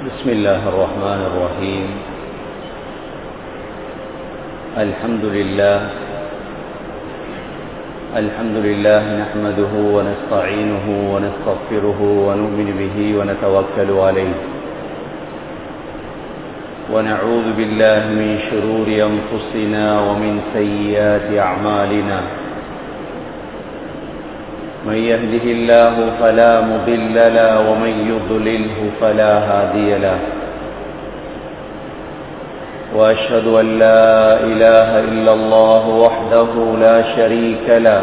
بسم الله الرحمن الرحيم الحمد لله الحمد لله نحمده ونستعينه ونستغفره ونؤمن به ونتوكل عليه ونعوذ بالله من شرور أنفسنا ومن سيئات أعمالنا من يهده الله فلا مضل له ومن يضلله فلا هادي له واشهد ان لا اله الا الله وحده لا شريك له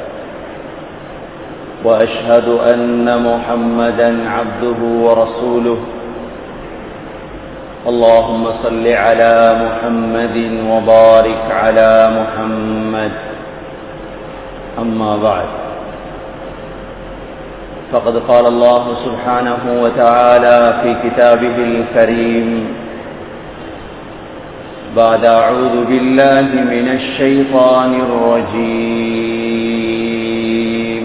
واشهد ان محمدا عبده ورسوله اللهم صل على محمد وبارك على محمد اما بعد فقد قال الله سبحانه وتعالى في كتابه الكريم بعد أعوذ بالله من الشيطان الرجيم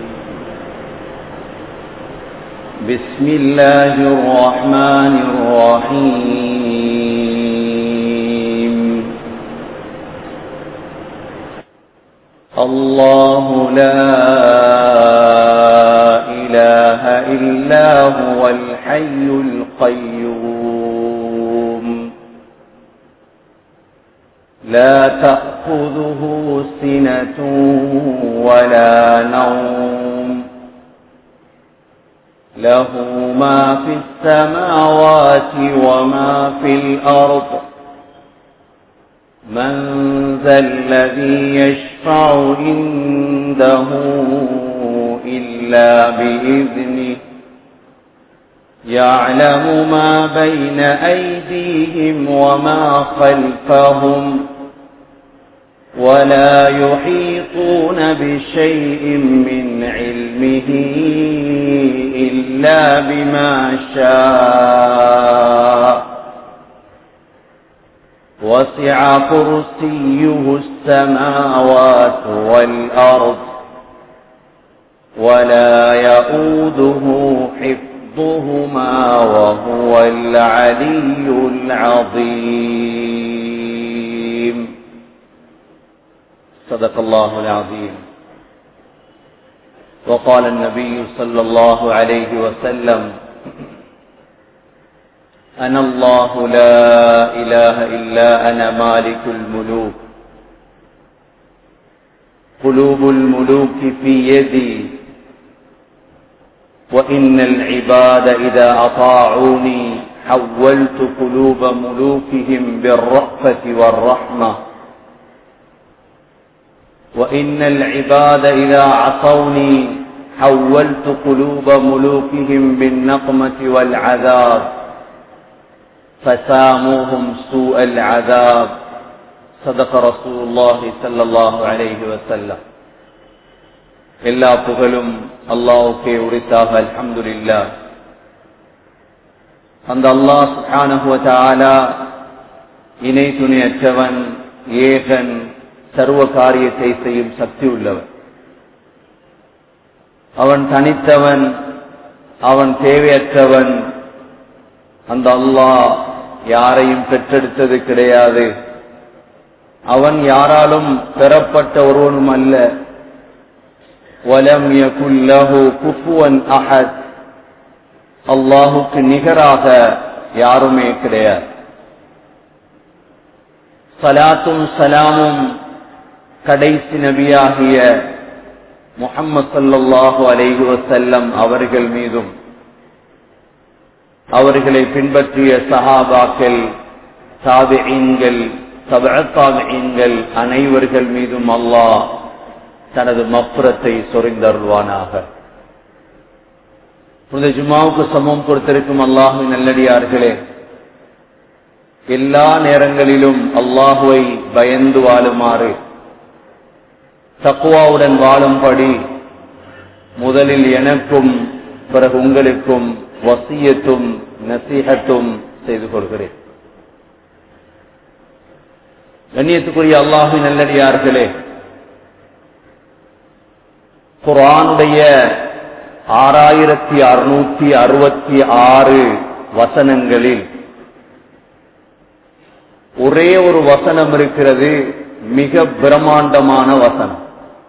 بسم الله الرحمن الرحيم الله لا إله إلا هو الحي القيوم لا تأخذه سنة ولا نوم له ما في السماوات وما في الأرض من ذا الذي يشفع عنده إلا بإذنه يعلم ما بين أيديهم وما خلفهم ولا يحيطون بشيء من علمه إلا بما شاء وسع كرسيه السماوات والأرض ولا يؤوده حفظهما وهو العلي العظيم صدق الله العظيم وقال النبي صلى الله عليه وسلم أنا الله لا إله إلا أنا مالك الملوك قلوب الملوك في يدي وإن العباد إذا أطاعوني حولت قلوب ملوكهم بالرأفة والرحمة وإن العباد إذا عصوني حولت قلوب ملوكهم بالنقمة والعذاب فساموهم سوء العذاب صدق رسول الله صلى الله عليه وسلم எல்லா புகழும் அல்லாவுக்கே உரித்தாக அல்ஹம்துலில்லா அந்த அல்லாஹ் சுஹானஹுவ இணை துணையற்றவன் ஏகன் சர்வ காரியத்தை செய்யும் சக்தி உள்ளவன் அவன் தனித்தவன் அவன் தேவையற்றவன் அந்த அல்லாஹ் யாரையும் பெற்றெடுத்தது கிடையாது அவன் யாராலும் பெறப்பட்ட ஒருவனும் அல்ல வலம் யகுல்லஹு குஃபுவன் அஹத் அல்லாஹுக்கு நிகராக யாருமே கிடையாது சலாத்தும் சலாமும் கடைசி நபியாகிய முகம்மது சல்லாஹூ அலைஹி வசல்லம் அவர்கள் மீதும் அவர்களை பின்பற்றிய சஹாபாக்கள் சாபிகள் சபத்தாபிகள் அனைவர்கள் மீதும் அல்லாஹ் தனது மப்புறத்தை சொரிந்தருள்வானாக புனித ஜுமாவுக்கு சமம் கொடுத்திருக்கும் அல்லாஹுவின் நல்லடியார்களே எல்லா நேரங்களிலும் அல்லாஹுவை பயந்து வாழுமாறு தக்குவாவுடன் வாழும்படி முதலில் எனக்கும் பிறகு உங்களுக்கும் வசியத்தும் நசீகத்தும் செய்து கொள்கிறேன் கண்ணியத்துக்குரிய அல்லாஹுவின் நல்லடியார்களே குரானுடைய ஆறாயிரத்தி அறுநூத்தி அறுபத்தி ஆறு வசனங்களில் ஒரே ஒரு வசனம் இருக்கிறது மிக பிரம்மாண்டமான வசனம்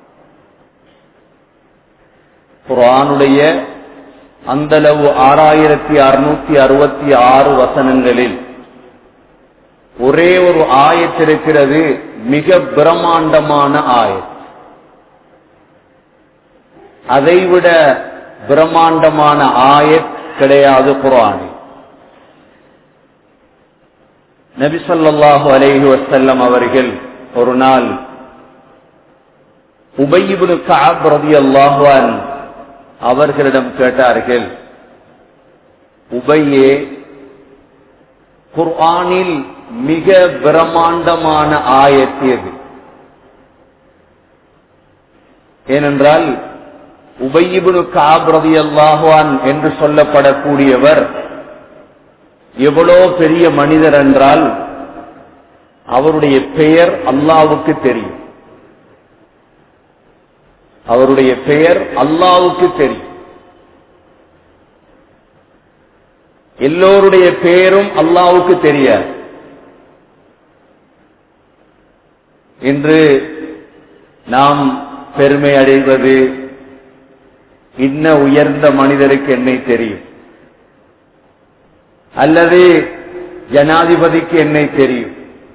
குரானுடைய அந்தளவு ஆறாயிரத்தி அறுநூத்தி அறுபத்தி ஆறு வசனங்களில் ஒரே ஒரு ஆயத் இருக்கிறது மிக பிரம்மாண்டமான ஆயத் அதைவிட பிரம்மாண்டமான ஆயத் கிடையாது குரானில் நபி சொல்லாஹு அலைஹி வசல்லம் அவர்கள் ஒரு நாள் உபயிபுனு காப் ரதி அல்லாஹுவான் அவர்களிடம் கேட்டார்கள் உபையே குர்ஆனில் மிக பிரம்மாண்டமான ஆயத்து எது ஏனென்றால் உபயிபுனு காப் ரதி அல்லாஹுவான் என்று சொல்லப்படக்கூடியவர் எவ்வளோ பெரிய மனிதர் என்றால் அவருடைய பெயர் அல்லாவுக்கு தெரியும் அவருடைய பெயர் அல்லாவுக்கு தெரியும் எல்லோருடைய பெயரும் அல்லாவுக்கு தெரியாது இன்று நாம் பெருமை அடைவது இன்ன உயர்ந்த மனிதருக்கு என்னை தெரியும் அல்லது ஜனாதிபதிக்கு என்னை தெரியும்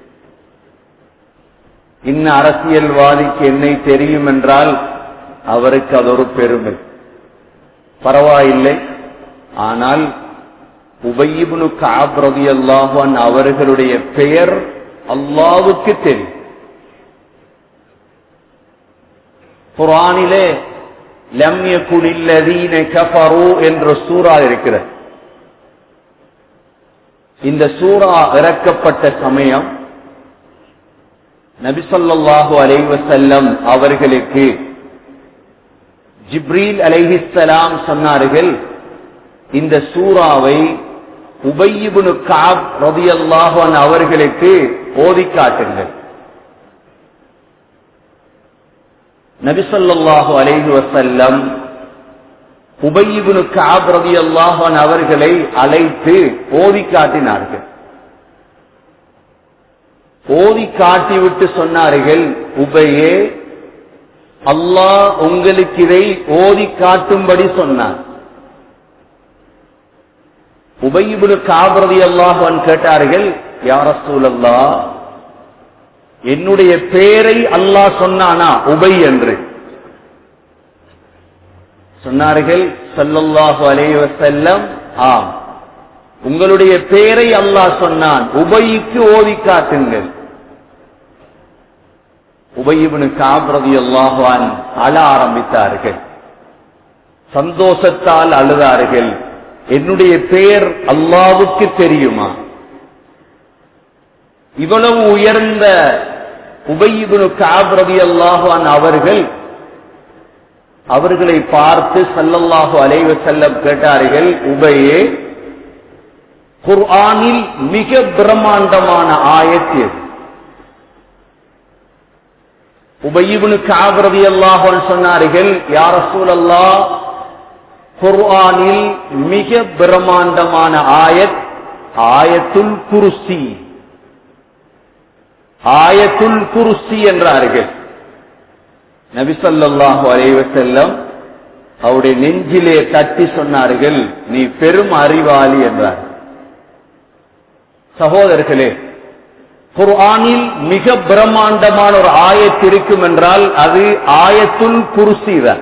இன்ன அரசியல்வாதிக்கு என்னை தெரியும் என்றால் அவருக்கு அது ஒரு பெருமை பரவாயில்லை ஆனால் உபயிபுனு காப்ரதி அல்லாஹான் அவர்களுடைய பெயர் அல்லாவுக்கு தெரியும் குரானிலே லம்ய குனில்லதீன கஃபரு என்ற சூறா இருக்கிறது இந்த சூறா இறக்கப்பட்ட சமயம் நபிசல்லாஹு அலைவசல்லம் அவர்களுக்கு ஜிப்ரீல் அலைஹிஸ்லாம் சொன்னார்கள் இந்த சூறாவை உபயிபுனு காப் ரதி அல்லாஹான் அவர்களுக்கு ஓதி காட்டுங்கள் நபிசல்லாஹு அலைஹி வசல்லம் உபயிபுனு காப் ரதி அல்லாஹான் அவர்களை அழைத்து ஓதி காட்டினார்கள் ஓதி காட்டிவிட்டு சொன்னார்கள் உபையே அல்லாஹ் உங்களுக்கு இதை ஓதி காட்டும்படி சொன்னார் உபயிபுனு காபிரதி அல்லாஹன் கேட்டார்கள் யார சூழல்லா என்னுடைய பேரை அல்லாஹ் சொன்னானா உபை என்று சொன்னார்கள் சல்லல்லாஹு அலைவ செல்லம் ஆம் உங்களுடைய பேரை அல்லாஹ் சொன்னான் உபைக்கு ஓதி காட்டுங்கள் உபயிபனு காபிரதி அல்லாஹான் அழ ஆரம்பித்தார்கள் சந்தோஷத்தால் அழுதார்கள் என்னுடைய பெயர் அல்லாவுக்கு தெரியுமா இவ்வளவு உயர்ந்த உபயிபனு காபிரதி அல்லாஹான் அவர்கள் அவர்களை பார்த்து சல்லல்லாஹு அலைவ செல்லம் கேட்டார்கள் உபையே குர்ஆனில் மிக பிரம்மாண்டமான ஆயத்து எது உபயிபுனு காபிரதி அல்லாஹன் சொன்னார்கள் யார சூழல்லா குர்ஆனில் மிக பிரம்மாண்டமான ஆயத் ஆயத்துல் குருசி ஆயத்துல் குருசி என்றார்கள் நபிசல்லாஹு அலைவ செல்லம் அவருடைய நெஞ்சிலே தட்டி சொன்னார்கள் நீ பெரும் அறிவாளி என்றார் சகோதரர்களே குர்ஆனில் மிக பிரம்மாண்டமான ஒரு ஆயத்து இருக்கும் என்றால் அது ஆயத்துல் குருசி தான்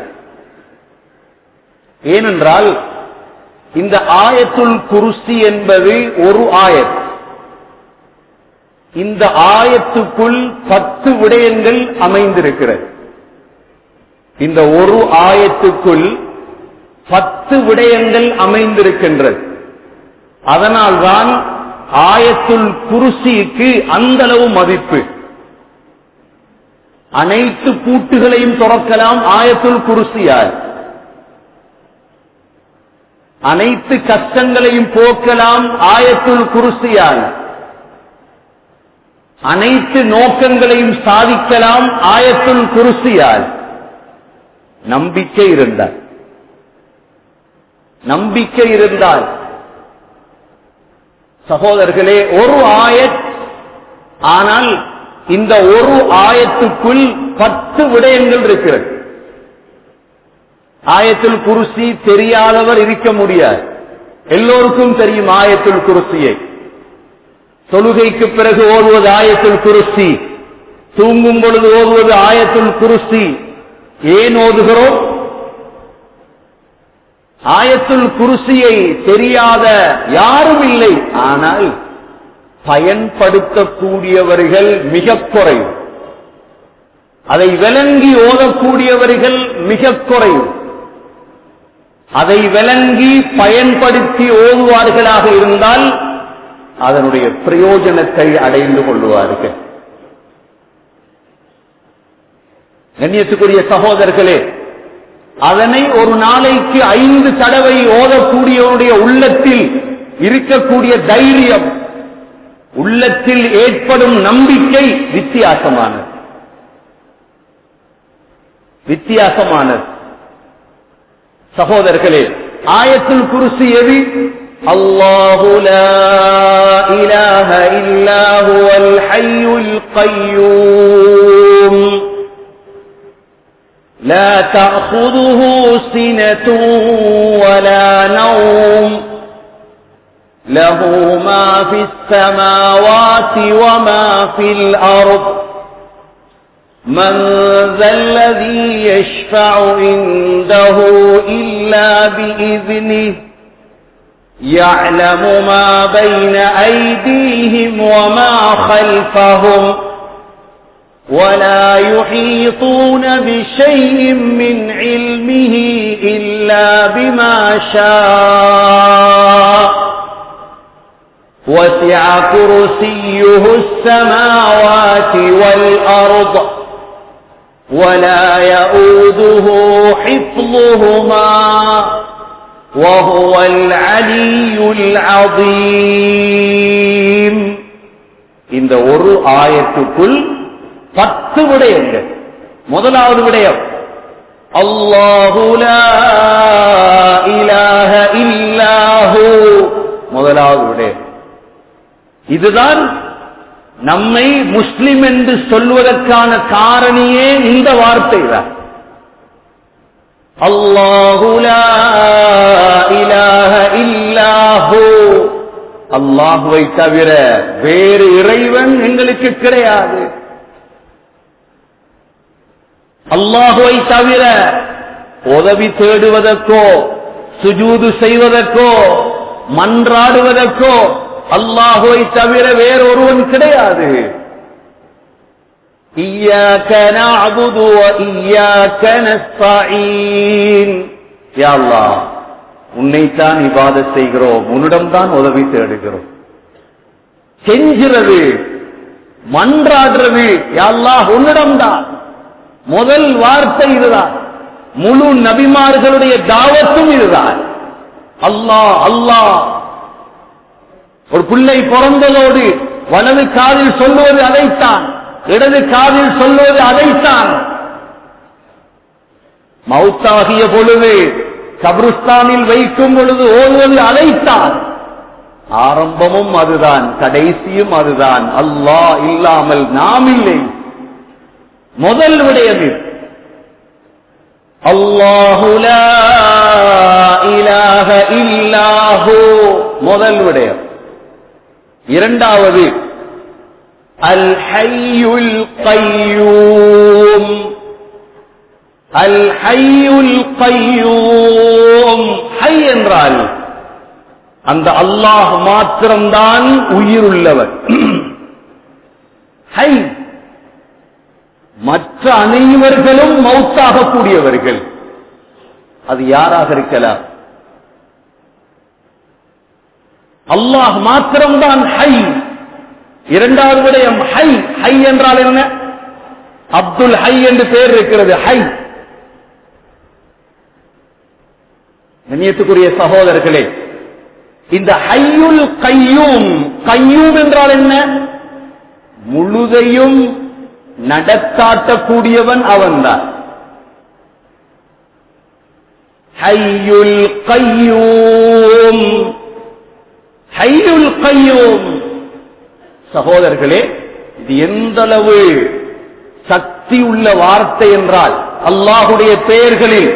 ஏனென்றால் இந்த ஆயத்துல் குருசி என்பது ஒரு ஆயத் இந்த ஆயத்துக்குள் பத்து விடயங்கள் அமைந்திருக்கிறது இந்த ஒரு ஆயத்துக்குள் பத்து விடயங்கள் அமைந்திருக்கின்றது அதனால்தான் ஆயத்துல் குருசிக்கு அந்த அளவு மதிப்பு அனைத்து பூட்டுகளையும் துறக்கலாம் ஆயத்துல் குருசியால் அனைத்து கஷ்டங்களையும் போக்கலாம் ஆயத்துல் குருசியால் அனைத்து நோக்கங்களையும் சாதிக்கலாம் ஆயத்துல் குருசியால் நம்பிக்கை இருந்தால் நம்பிக்கை இருந்தால் சகோதரர்களே ஒரு ஆயத் ஆனால் இந்த ஒரு ஆயத்துக்குள் பத்து விடயங்கள் இருக்கிறது ஆயத்துல் குருசி தெரியாதவர் இருக்க முடியாது எல்லோருக்கும் தெரியும் ஆயத்துல் குருசியை தொழுகைக்கு பிறகு ஓதுவது ஆயத்துல் குருசி தூங்கும் பொழுது ஓதுவது ஆயத்துல் குருசி ஏன் ஓதுகிறோம் ஆயத்துல் குருசியை தெரியாத யாரும் இல்லை ஆனால் பயன்படுத்தக்கூடியவர்கள் மிக குறைவு அதை விளங்கி ஓதக்கூடியவர்கள் மிக குறைவு அதை விளங்கி பயன்படுத்தி ஓதுவார்களாக இருந்தால் அதனுடைய பிரயோஜனத்தை அடைந்து கொள்வார்கள் கண்ணியத்துக்குரிய சகோதரர்களே அதனை ஒரு நாளைக்கு ஐந்து தடவை ஓதக்கூடியவனுடைய உள்ளத்தில் இருக்கக்கூடிய தைரியம் உள்ளத்தில் ஏற்படும் நம்பிக்கை வித்தியாசமானது வித்தியாசமானது சகோதரர்களே ஆயத்துல் குருசி எது அல்லாஹு லா இலாஹ இல்லா ஹுவல் ஹய்யுல் கய்யூம் لا تأخذه سنة ولا نوم له ما في السماوات وما في الأرض من ذا الذي يشفع عنده إلا بإذنه يعلم ما بين أيديهم وما خلفهم ولا يحيطون بشيء من علمه إلا بما شاء وسع كرسيه السماوات والأرض ولا يؤوده حفظهما وهو العلي العظيم இந்த ஒரு ஆயத்துக்குள் பத்து விடயங்கள் முதலாவது விடயம் அல்லாஹு லா இலாஹ இல்லாஹு முதலாவது விடயம் இதுதான் நம்மை முஸ்லிம் என்று சொல்வதற்கான காரணியே இந்த வார்த்தை தான் அல்லாஹு லா இலாஹ இல்லாஹு அல்லாஹுவை தவிர வேறு இறைவன் எங்களுக்கு கிடையாது அல்லாஹுவை தவிர உதவி தேடுவதற்கோ சுஜூது செய்வதற்கோ மன்றாடுவதற்கோ அல்லாஹுவை தவிர வேறொருவன் கிடையாது إياك نعبد وإياك نستعين يا الله உன்னைத்தான் இபாதத் செய்கிறோம் உன்னிடம்தான் உதவி தேடுகிறோம் செஞ்சிறது மன்றாடுறது அல்லாஹ் உன்னிடம்தான் முதல் வார்த்தை இதுதான் முழு நபிமார்களுடைய தாவத்தும் இதுதான் அல்லாஹ் அல்லாஹ் ஒரு பிள்ளை பிறந்ததோடு வலது காதில் சொல்லுவது அதைத்தான் இடது காதில் சொல்லுவது அதைத்தான் மௌத்தாகிய பொழுது கபிருஸ்தானில் வைக்கும் பொழுது ஓதுவது அதைத்தான் ஆரம்பமும் அதுதான் கடைசியும் அதுதான் அல்லாஹ் இல்லாமல் நாம் இல்லை முதல் விடயம் அல்லாஹு இலாஹ இல்லாஹு முதல் விடயம் இரண்டாவது அல் ஹையுல் கையூம் அல் ஹையுல் கையூம் ஹை என்றால் அந்த அல்லாஹ் மாத்திரம்தான் உயிருள்ளவர் ஹை மற்ற அனைவர்களும் மௌத்தாகக்கூடியவர்கள் அது யாராக இருக்கலாம் அல்லாஹ் மாத்திரம்தான் ஹை இரண்டாவது விடயம் ஹை ஹை என்றால் என்ன அப்துல் ஹை என்று பெயர் இருக்கிறது ஹை கண்ணியத்துக்குரிய சகோதரர்களே இந்த ஹையுல் கையூம் கையூம் என்றால் என்ன முழுதையும் நடத்தாட்டக்கூடியவன் அவன்தான் ஹையுல் கையூம் ஹையுல் கையூம் சகோதரர்களே இது எந்த அளவு சக்தி உள்ள வார்த்தை என்றால் அல்லாஹுடைய பெயர்களில்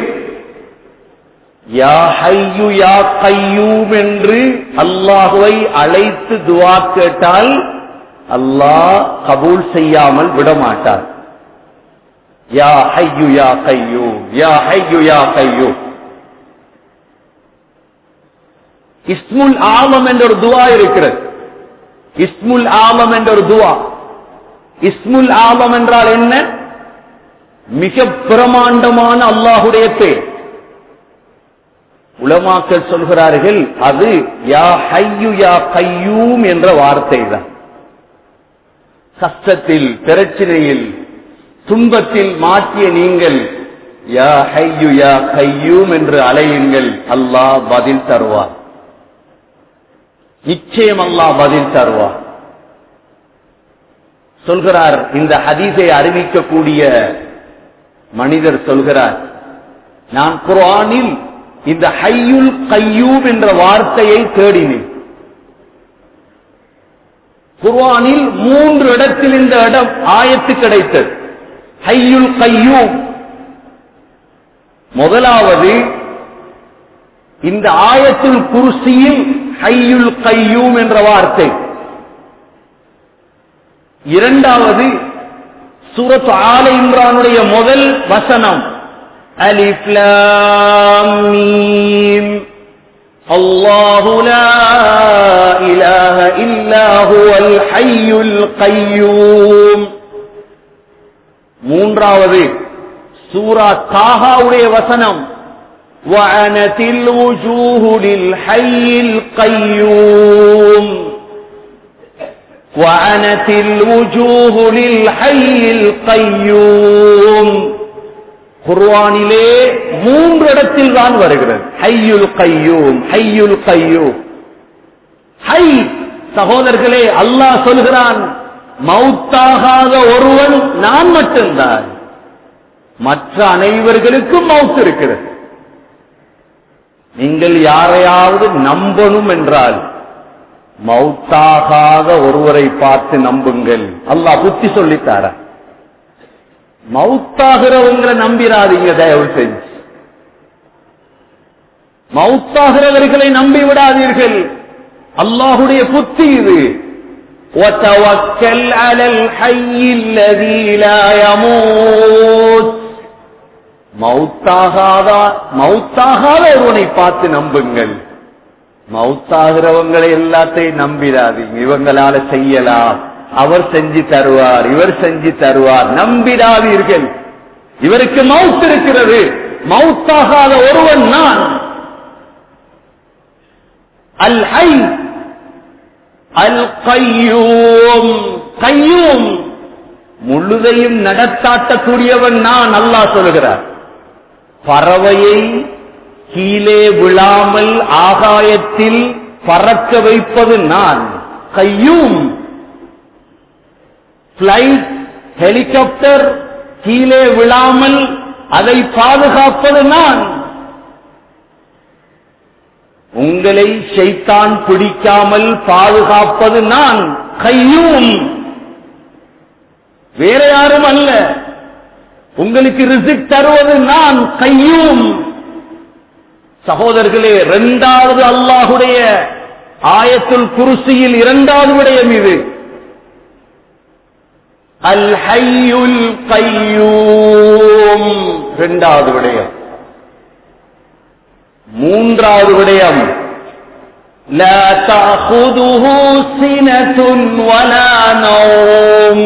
யா ஹையு யா கையூம் என்று அல்லாஹுவை அழைத்து துவா கேட்டால் அல்லாஹ் கபூல் செய்யாமல் விடமாட்டார் யா ஹையு யா கையூம் யா ஹையு யா கையூம் இஸ்முல் ஆலம் என்ற ஒரு துவா இருக்கிறது இஸ்முல் ஆலம் என்ற ஒரு துவா இஸ்முல் ஆலம் என்றால் என்ன மிக பிரமாண்டமான அல்லாஹுடைய பேர் உலமாக்கள் சொல்கிறார்கள் அது யா ஹையு யா கையூம் என்ற வார்த்தை தான் கஷ்டத்தில் பிரச்சனையில் துன்பத்தில் மாற்றிய நீங்கள் யா ஹையு யா கையூம் என்று அலையுங்கள் அல்லாஹ் பதில் தருவார் நிச்சயம் அல்லாஹ் பதில் தருவார் சொல்கிறார் இந்த ஹதீஸை அறிவிக்கக்கூடிய மனிதர் சொல்கிறார் நான் குர்ஆனில் இந்த ஹையுல் கையூம் என்ற வார்த்தையை தேடினேன் குர்ஆனில் மூன்று இடத்தில் இந்த இடம் ஆயத்து கிடைத்தது ஹையுல் கையூம் முதலாவது இந்த ஆயத்துல் குருசியில் ஹையுல் கையூம் என்ற வார்த்தை இரண்டாவது சூரத் ஆல இம்ரானுடைய முதல் வசனம் அலிஃப் லாம் மீம் அல்லாஹு லா இலாஹ இல்லா ஹுவல் ஹய்யுல் கையூம் மூன்றாவது சூரா தாஹாவுடைய வசனம் وعنت الوجوه للحي القيوم وعنت الوجوه للحي القيوم குர்வானிலே மூன்று இடத்தில் தான் வருகிறது ஹையுல் கையூம் ஹையுல் கையூம் ஹை சகோதரர்களே அல்லாஹ் சொல்கிறான் மவுத்தாகாத ஒருவன் நான் மட்டும்தான் மற்ற அனைவர்களுக்கும் மவுத் இருக்கிறது நீங்கள் யாரையாவது நம்பணும் என்றால் மௌத்தாகாத ஒருவரை பார்த்து நம்புங்கள் அல்லாஹ் புத்தி சொல்லித்தார மௌத்தாகிறவங்களை நம்பிராதீங்க தயவு செஞ்சு மௌத்தாகிறவர்களை நம்பி விடாதீர்கள் அல்லாஹுடைய புத்தி இது وتوكل على الحي الذي لا يموت மௌத்தாகாத மௌத்தாகாத ஒருவனை பார்த்து நம்புங்கள் மௌத்தாகிறவங்களை எல்லாத்தையும் நம்பிடாதீங்க இவங்களால செய்யலாம் அவர் செஞ்சு தருவார் இவர் செஞ்சு தருவார் நம்பிடாதீர்கள் இவருக்கு மவுத் இருக்கிறது மவுத்தாகாத ஒருவன் நான் அல் ஹை அல் கையூம் கையூம் முழுதையும் நடத்தாட்டக்கூடியவன் நான் அல்லாஹ் சொல்கிறார் பறவையை கீழே விழாமல் ஆகாயத்தில் பறக்க வைப்பது நான் கையும் பிளைட் ஹெலிகாப்டர் கீழே விழாமல் அதை பாதுகாப்பது நான் உங்களை ஷைத்தான் பிடிக்காமல் பாதுகாப்பது நான் கையும் வேற யாரும் அல்ல உங்களுக்கு ரிசிக் தருவது நான் கையும் சகோதரர்களே இரண்டாவது அல்லாஹுடைய ஆயத்துல் குருசியில் இரண்டாவது விடயம் இது அல் ஹையுல் கையூம் இரண்டாவது விடயம் மூன்றாவது விடயம் لا تأخذه سنة ولا نوم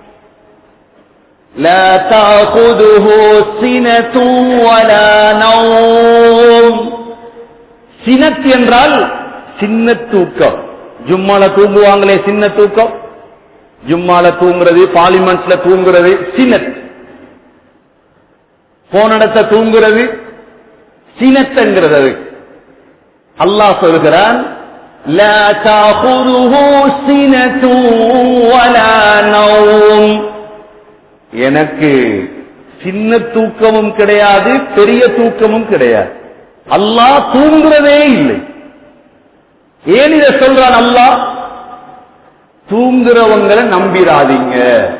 لا تأخذه سنة ولا نوم சினத் என்றால் சின்ன தூக்கம் ஜும்மால தூங்குவாங்களே சின்ன தூக்கம் ஜும்மால தூங்குறது பார்லிமெண்ட்ஸ்ல தூங்குறது சினத் போனடத்த தூங்குறது சினத்துங்கிறது அது அல்லாஹ் சொல்கிறான் لا تأخذه سنة ولا نوم எனக்கு சின்ன தூக்கமும் கிடையாது பெரிய தூக்கமும் கிடையாது அல்லாஹ் தூங்குறதே இல்லை ஏன் இதை சொல்றான் அல்லாஹ் தூங்குறவங்களை நம்பிராதீங்க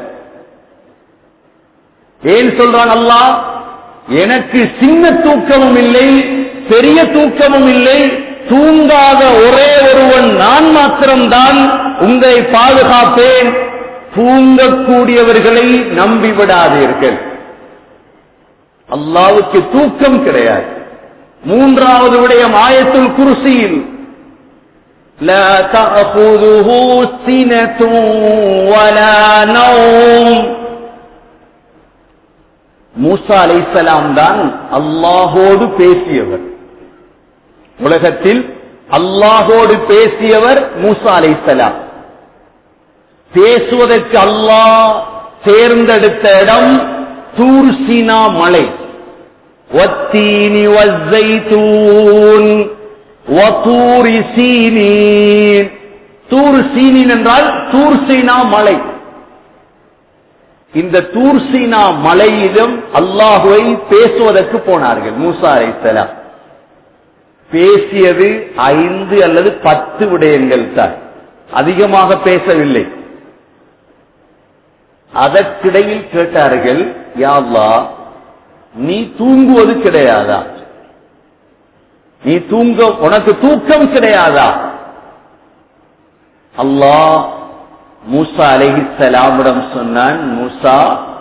ஏன் சொல்றான் அல்லாஹ் எனக்கு சின்ன தூக்கமும் இல்லை பெரிய தூக்கமும் இல்லை தூங்காத ஒரே ஒருவன் நான் மாத்திரம்தான் உங்களை பாதுகாப்பேன் தூங்கக்கூடியவர்களை நம்பிவிடாதீர்கள் அல்லாவுக்கு தூக்கம் கிடையாது மூன்றாவது விடயம் ஆயத்துல் குருசியில் لا تأخذه سنة ولا نوم மூசா அலைசலாம் தான் அல்லாஹோடு பேசியவர் உலகத்தில் அல்லாஹோடு பேசியவர் மூசா அலைசலாம் பேசுவதற்கு அல்லாஹ் தேர்ந்தெடுத்த இடம் தூர்சினா மலை ஒத்தீனி வஸ்ஸைத்தூன் வதூரி சீனீன் தூர் சீனின் என்றால் தூர்சீனா மலை இந்த தூர்சீனா மலையிலும் அல்லாஹுவை பேசுவதற்கு போனார்கள் மூசா அலைசலாம் பேசியது ஐந்து அல்லது பத்து விடயங்கள் தான் அதிகமாக பேசவில்லை அதற்கிடையில் கேட்டார்கள் யாவ்லா நீ தூங்குவது கிடையாதா நீ தூங்க உனக்கு தூக்கம் கிடையாதா அல்லாஹ் மூசா அலைஹிஸ்ஸலாமிடம் சொன்னான் மூசா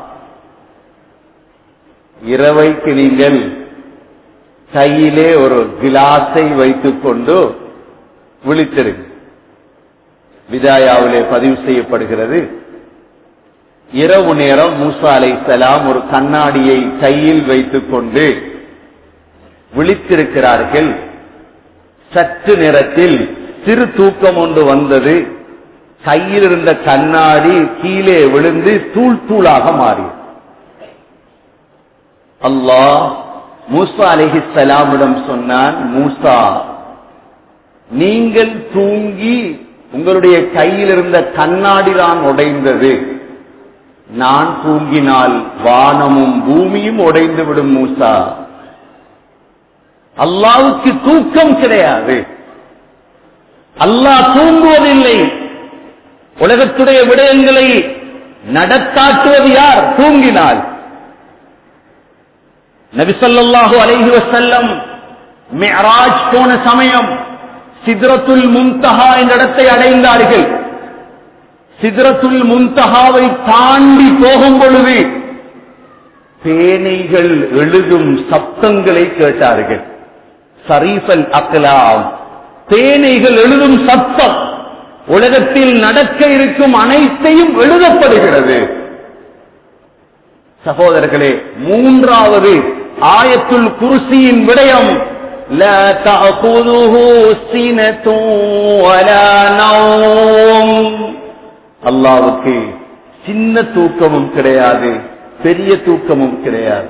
இரவைக்கு நீங்கள் கையிலே ஒரு கிலாஸை வைத்துக் கொண்டு விழித்திருங்க விதாயாவிலே பதிவு செய்யப்படுகிறது இரவு நேரம் மூசா அலைஹிஸ்ஸலாம் ஒரு கண்ணாடியை கையில் வைத்துக் கொண்டு விழித்திருக்கிறார்கள் சற்று நேரத்தில் சிறு தூக்கம் ஒன்று வந்தது கையில் இருந்த கண்ணாடி கீழே விழுந்து தூள் தூளாக மாறி அல்லாஹ் மூசா அலிஹிஸ்ஸலாமிடம் சொன்னான் மூசா நீங்கள் தூங்கி உங்களுடைய கையில் இருந்த கண்ணாடி தான் உடைந்தது நான் தூங்கினால் வானமும் பூமியும் உடைந்து விடும் மூசா அல்லாவுக்கு தூக்கம் கிடையாது அல்லாஹ் தூங்குவதில்லை உலகத்துடைய விடயங்களை நடத்தாட்டுவது யார் தூங்கினால் நபிசல்லாஹு அலைஹி வசல்லம் மியராஜ் போன சமயம் சித்ரத்துல் முன்தஹா என்ற இடத்தை அடைந்தார்கள் சித்ரத்துல் முன்தஹாவை தாண்டி போகும் பொழுது பேனைகள் எழுதும் சப்தங்களை கேட்டார்கள் சரீஃபல் அக்லாம் தேனைகள் எழுதும் சத்தம் உலகத்தில் நடக்க இருக்கும் அனைத்தையும் எழுதப்படுகிறது சகோதரர்களே மூன்றாவது ஆயத்துல் குருசியின் விடயம் لا تأخذه سنة ولا نوم அல்லாவுக்கு சின்ன தூக்கமும் கிடையாது பெரிய தூக்கமும் கிடையாது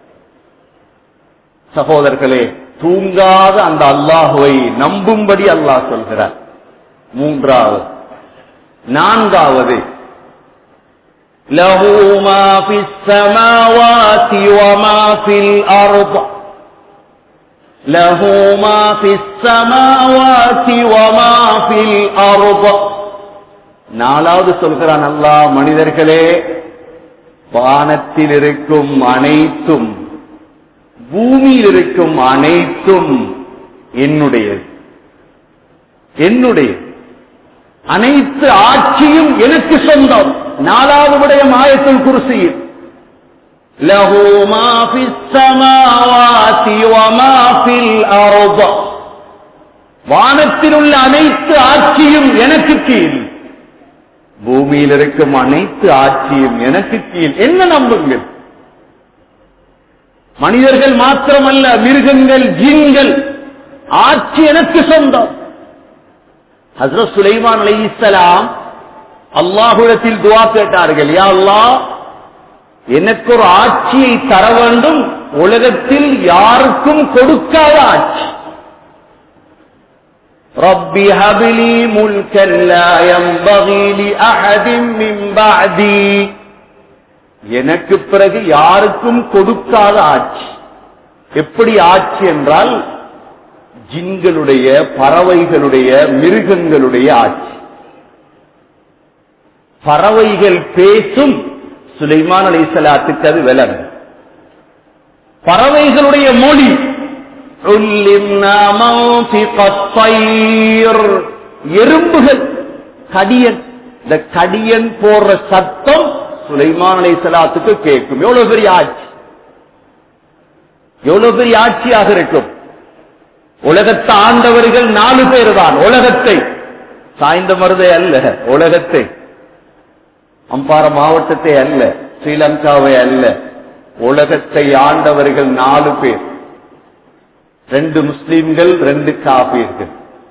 சகோதரர்களே தூங்காத அந்த அல்லாஹுவை நம்பும்படி அல்லாஹ் சொல்கிறார் மூன்றாவது நான்காவது له ما في السماوات وما في الأرض له ما في السماوات وما في الأرض நாலாவது சொல்கிறான் அல்லாஹ் மனிதர்களே வானத்தில் இருக்கும் அனைத்தும் பூமியில் இருக்கும் அனைத்தும் என்னுடையது என்னுடைய அனைத்து ஆட்சியும் எனக்கு சொந்தம் நாலாவது விடயம் ஆயத்துல் குருசியில் له ما في السماوات وما في الأرض வானத்தில் உள்ள அனைத்து ஆட்சியும் எனக்கு கீழ் பூமியில் இருக்கும் அனைத்து ஆட்சியும் எனக்கு கீழ் என்ன நம்புங்கள் மனிதர்கள் மாத்திரமல்ல மிருகங்கள் ஜின்கள் ஆட்சி எனக்கு சொந்தம் ஹசரத் சுலைமான் அலி இஸ்லாம் அல்லாஹுடத்தில் துவா கேட்டார்கள் யா அல்லாஹ் எனக்கு ஒரு ஆட்சியை தர வேண்டும் உலகத்தில் யாருக்கும் கொடுக்காத ஆட்சி رب هب لي ملكا لا ينبغي لأحد من بعدي எனக்கு பிறகு யாருக்கும் கொடுக்காத ஆட்சி எப்படி ஆட்சி என்றால் ஜின்களுடைய பறவைகளுடைய மிருகங்களுடைய ஆட்சி பறவைகள் பேசும் சுலைமான் அலைசலாத்துக்கு அது விலங்கு பறவைகளுடைய மொழி علمنا منطق الطير. எறும்புகள் கடியன் இந்த கடியன் போடுற சத்தம் சுலைமான் அலைசலாத்துக்கு கேட்கும் எவ்வளவு பெரிய ஆட்சி எவ்வளவு பெரிய ஆட்சியாக இருக்கும் உலகத்தை ஆண்டவர்கள் நாலு பேர் தான் உலகத்தை சாய்ந்த மருதை அல்ல உலகத்தை அம்பார மாவட்டத்தை அல்ல ஸ்ரீலங்காவை அல்ல உலகத்தை ஆண்டவர்கள் நாலு பேர் ரெண்டு முஸ்லிம்கள் ரெண்டு காபீர்கள்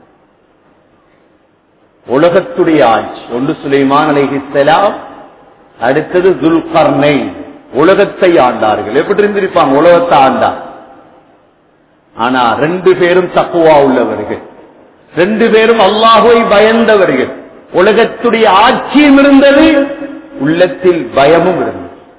உலகத்துடைய ஆட்சி ஒன்று சுலைமான் அலைஹிஸ்ஸலாம் அடுத்தது துல்கர்னை உலகத்தை ஆண்டார்கள் எப்படி இருந்திருப்பாங்க உலகத்தை ஆண்டார் ஆனா ரெண்டு பேரும் தக்குவா உள்ளவர்கள் ரெண்டு பேரும் அல்லாஹுவை பயந்தவர்கள் உலகத்துடைய ஆட்சியும் இருந்தது உள்ளத்தில் பயமும் இருந்தது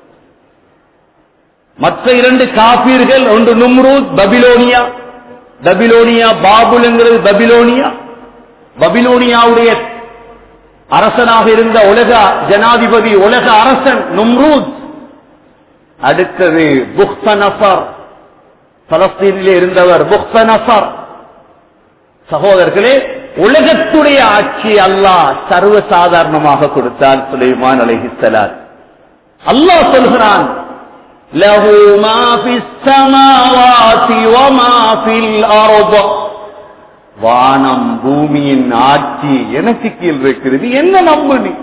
மற்ற இரண்டு காப்பீர்கள் ஒன்று நும்ரூத் பபிலோனியா பபிலோனியா பாபுல்ங்கிறது பபிலோனியா பபிலோனியாவுடைய அரசனாக இருந்த உலக ஜனாதிபதி உலக அரசன் நும்ரூத் அடுத்தது புக்தனஃபர் பலஸ்தீனிலே இருந்தவர் புக்தனஃபர் சகோதரர்களே உலகத்துடைய ஆட்சி அல்லாஹ் சர்வ சாதாரணமாக கொடுத்தான் சுலைமான் அலைஹிஸ்ஸலாம் அல்லாஹ் சொல்கிறான் له ما في السماوات وما في الأرض வானம் பூமியின் ஆட்சி எனக்கு கீழ் இருக்கிறது என்ன நம்பு நீ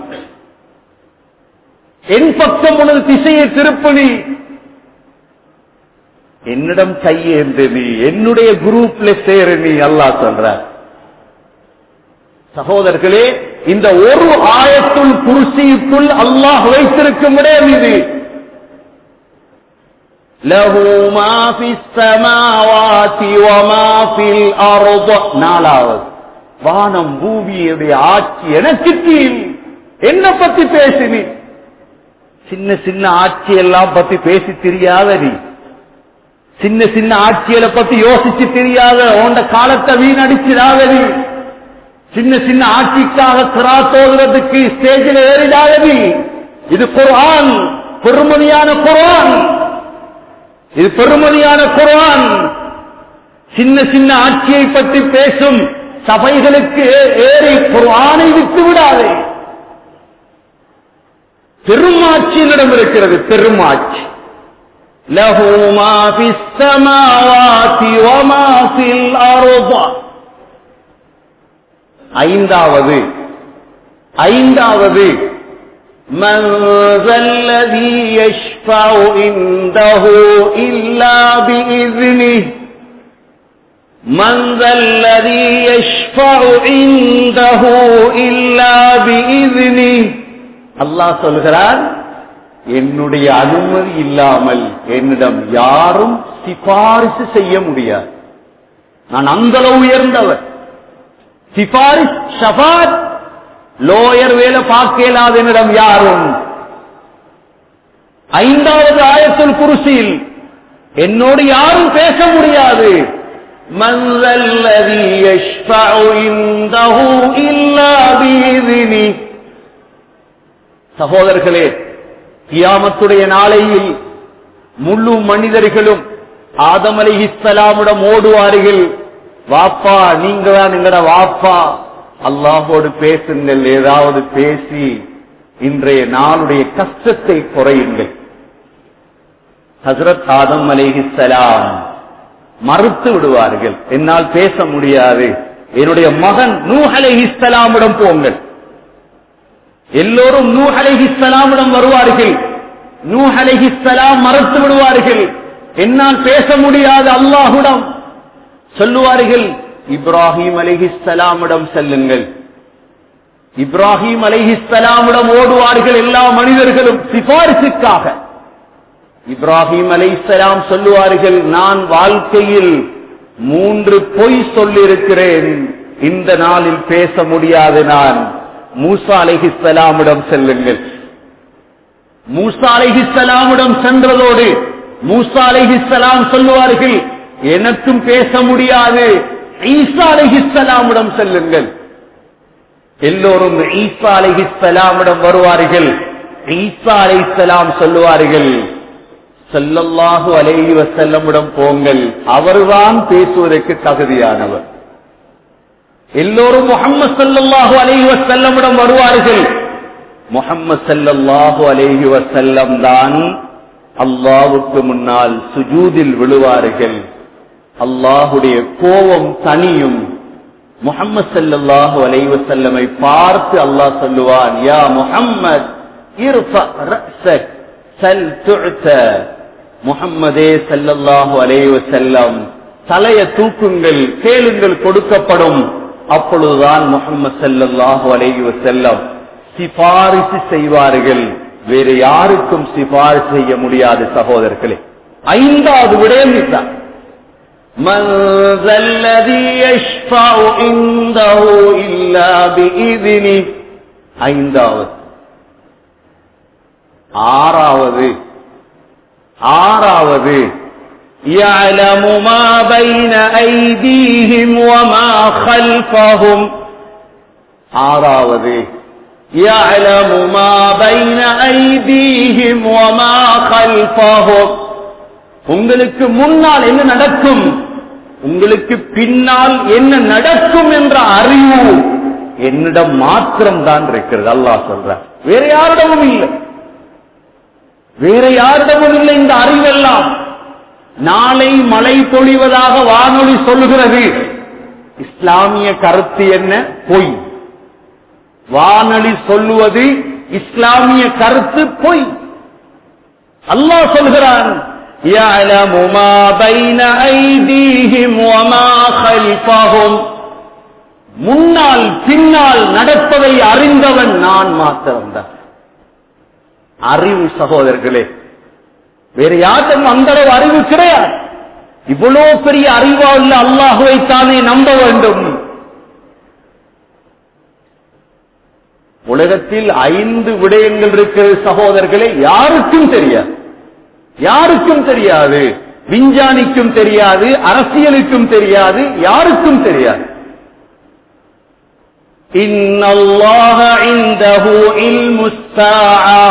என் பக்கம் உனது திசையை திருப்பு நீ என்னிடம் கையேந்து நீ என்னுடைய குரூப்ல சேரு நீ அல்லாஹ் சொல்ற சகோதரர்களே இந்த ஒரு ஆயத்துள் குருசிக்குள் அல்லாஹ் வைத்திருக்கும் இடம் இது له ما في السماوات وما في الأرض நாலாவது வானம் பூமியுடைய ஆட்சி எனக்கு கீழ் என்ன பத்தி பேசினி சின்ன சின்ன ஆட்சி எல்லாம் பத்தி பேசி தெரியாத நீ சின்ன சின்ன ஆட்சிகளை பத்தி யோசிச்சு தெரியாத உண்ட காலத்தை வீணடிச்சிடாத நீ சின்ன சின்ன ஆட்சிக்காக சிராத்தோதுறதுக்கு ஸ்டேஜில் ஏறிடாத நீ இது குர்ஆன் பெருமதியான குர்ஆன் இது பெருமதியான குர்ஆன் சின்ன சின்ன ஆட்சியை பற்றி பேசும் சபைகளுக்கு ஏ- ஏறி குர்ஆனை விட்டு விடாதே பெருமாட்சியினிடம் இருக்கிறது பெருமாட்சி له ما في السماوات وما في الأرض ஐந்தாவது ஐந்தாவது من ذا الذي يشفع عنده إلا بإذنه من ذا الذي يشفع عنده إلا بإذنه அல்லாஹ் சொல்கிறார் என்னுடைய அனுமதி இல்லாமல் என்னிடம் யாரும் சிபாரிசு செய்ய முடியாது நான் அந்த அளவு உயர்ந்தவர் சிபாரிஸ் ஷபாத் லோயர் வேலை பார்க்க இயலாத என்னிடம் யாரும் ஐந்தாவது ஆயத்துல் குருசியில் என்னோடு யாரும் பேச முடியாது من ذا الذي يشفع عنده إلا بإذنه சகோதரர்களே கியாமத்துடைய நாளையில் முழு மனிதர்களும் ஆதம் அலிஹிஸ்ஸலாமிடம் ஓடுவார்கள் வாப்பா நீங்க தான் எங்கட வாப்பா அல்லாஹோடு பேசுங்கள் ஏதாவது பேசி இன்றைய நாளுடைய கஷ்டத்தை குறையுங்கள் ஹசரத் ஆதம் அலிஹிஸ்ஸலாம் மறுத்து விடுவார்கள் என்னால் பேச முடியாது என்னுடைய மகன் நூ அலிஹிஸ்ஸலாமிடம் போங்கள் எல்லோரும் நூ அலைஹிஸ்ஸலாமிடம் வருவார்கள் நூ அலைஹிஸ்ஸலாம் மறுத்து விடுவார்கள் என்னால் பேச முடியாது அல்லாஹுடம் சொல்லுவார்கள் இப்ராஹிம் அலைஹிஸ்ஸலாமிடம் செல்லுங்கள் இப்ராஹிம் அலைஹிஸ்ஸலாமிடம் ஓடுவார்கள் எல்லா மனிதர்களும் சிபாரிசுக்காக இப்ராஹிம் அலைஹிஸ்ஸலாம் சொல்லுவார்கள் நான் வாழ்க்கையில் மூன்று பொய் சொல்லியிருக்கிறேன் இந்த நாளில் பேச முடியாது நான் மூசா அலைஹிஸ்ஸலாமிடம் செல்லுங்கள் மூசா அலைஹிஸ்ஸலாமிடம் சென்றதோடு மூசா அலைஹிஸ்ஸலாம் சொல்லுவார்கள் எனக்கும் பேச முடியாது ஈசா அலைஹிஸ்ஸலாமிடம் செல்லுங்கள் எல்லோரும் ஈசா அலைஹிஸ்ஸலாமிடம் வருவார்கள் ஈசா அலைஹிஸ்ஸலாம் சொல்லுவார்கள் ஸல்லல்லாஹு அலைஹி வஸல்லமிடம் போங்கள் அவர்தான் பேசுவதற்கு தகுதியானவர் எல்லோரும் முஹம்மது ஸல்லல்லாஹு அலைஹி வஸல்லமிடம் வருவார்கள் முஹம்மது ஸல்லல்லாஹு அலைஹி வஸல்லம் தான் அல்லாஹ்வுக்கு முன்னால் சுஜூதில் விழுவார்கள் அல்லாஹுடைய கோபம் தனியும் முஹம்மது ஸல்லல்லாஹு அலைஹி வஸல்லமை பார்த்து அல்லாஹ் சொல்லுவான் யா முஹம்மத் இர்ஃபா ரஸக் சல் துஅத முஹம்மதே ஸல்லல்லாஹு அலைஹி வஸல்லம் தலைய தூக்குங்கள் கேளுங்கள் கொடுக்கப்படும் அப்பொழுதுதான் முஹம்மது ஸல்லல்லாஹு அலைஹி வஸல்லம் சிபாரிசு செய்வார்கள் வேறு யாருக்கும் சிபாரிசு செய்ய முடியாது சகோதரர்களே ஐந்தாவது விடயம் இதுதான் من ذا الذي يشفع عنده إلا بإذنه ஐந்தாவது ஆறாவது ஆறாவது يعلم ما بين أيديهم وما خلفهم ஆறாவது يعلم ما بين أيديهم وما خلفهم உங்களுக்கு முன்னால் என்ன நடக்கும் உங்களுக்கு பின்னால் என்ன நடக்கும் என்ற அறிவு என்னிடம் மாத்திரம் தான் இருக்கிறது அல்லாஹ் சொல்ற வேற யாரிடமும் இல்லை வேற யாரிடமும் இல்லை இந்த அறிவெல்லாம் நாளை மழை பொழிவதாக வானொலி சொல்லுகிறது இஸ்லாமிய கருத்து என்ன பொய் வானொலி சொல்லுவது இஸ்லாமிய கருத்து பொய் அல்லாஹ் சொல்கிறான் يعلم ما بين أيديهم وما خلفهم முன்னால் பின்னால் நடப்பதை அறிந்தவன் நான் மாத்திரம்தான் அறிவு சகோதரர்களே வேற யாருக்கும் அந்த அளவு அறிவு கிடையாது இவ்வளவு பெரிய அறிவா உள்ள அல்லாஹுவை தானே நம்ப வேண்டும் உலகத்தில் ஐந்து விடயங்கள் இருக்கிறது சகோதரர்களே யாருக்கும் தெரியாது யாருக்கும் தெரியாது விஞ்ஞானிக்கும் தெரியாது அரசியலுக்கும் தெரியாது யாருக்கும் தெரியாது إن الله عنده علم الساعة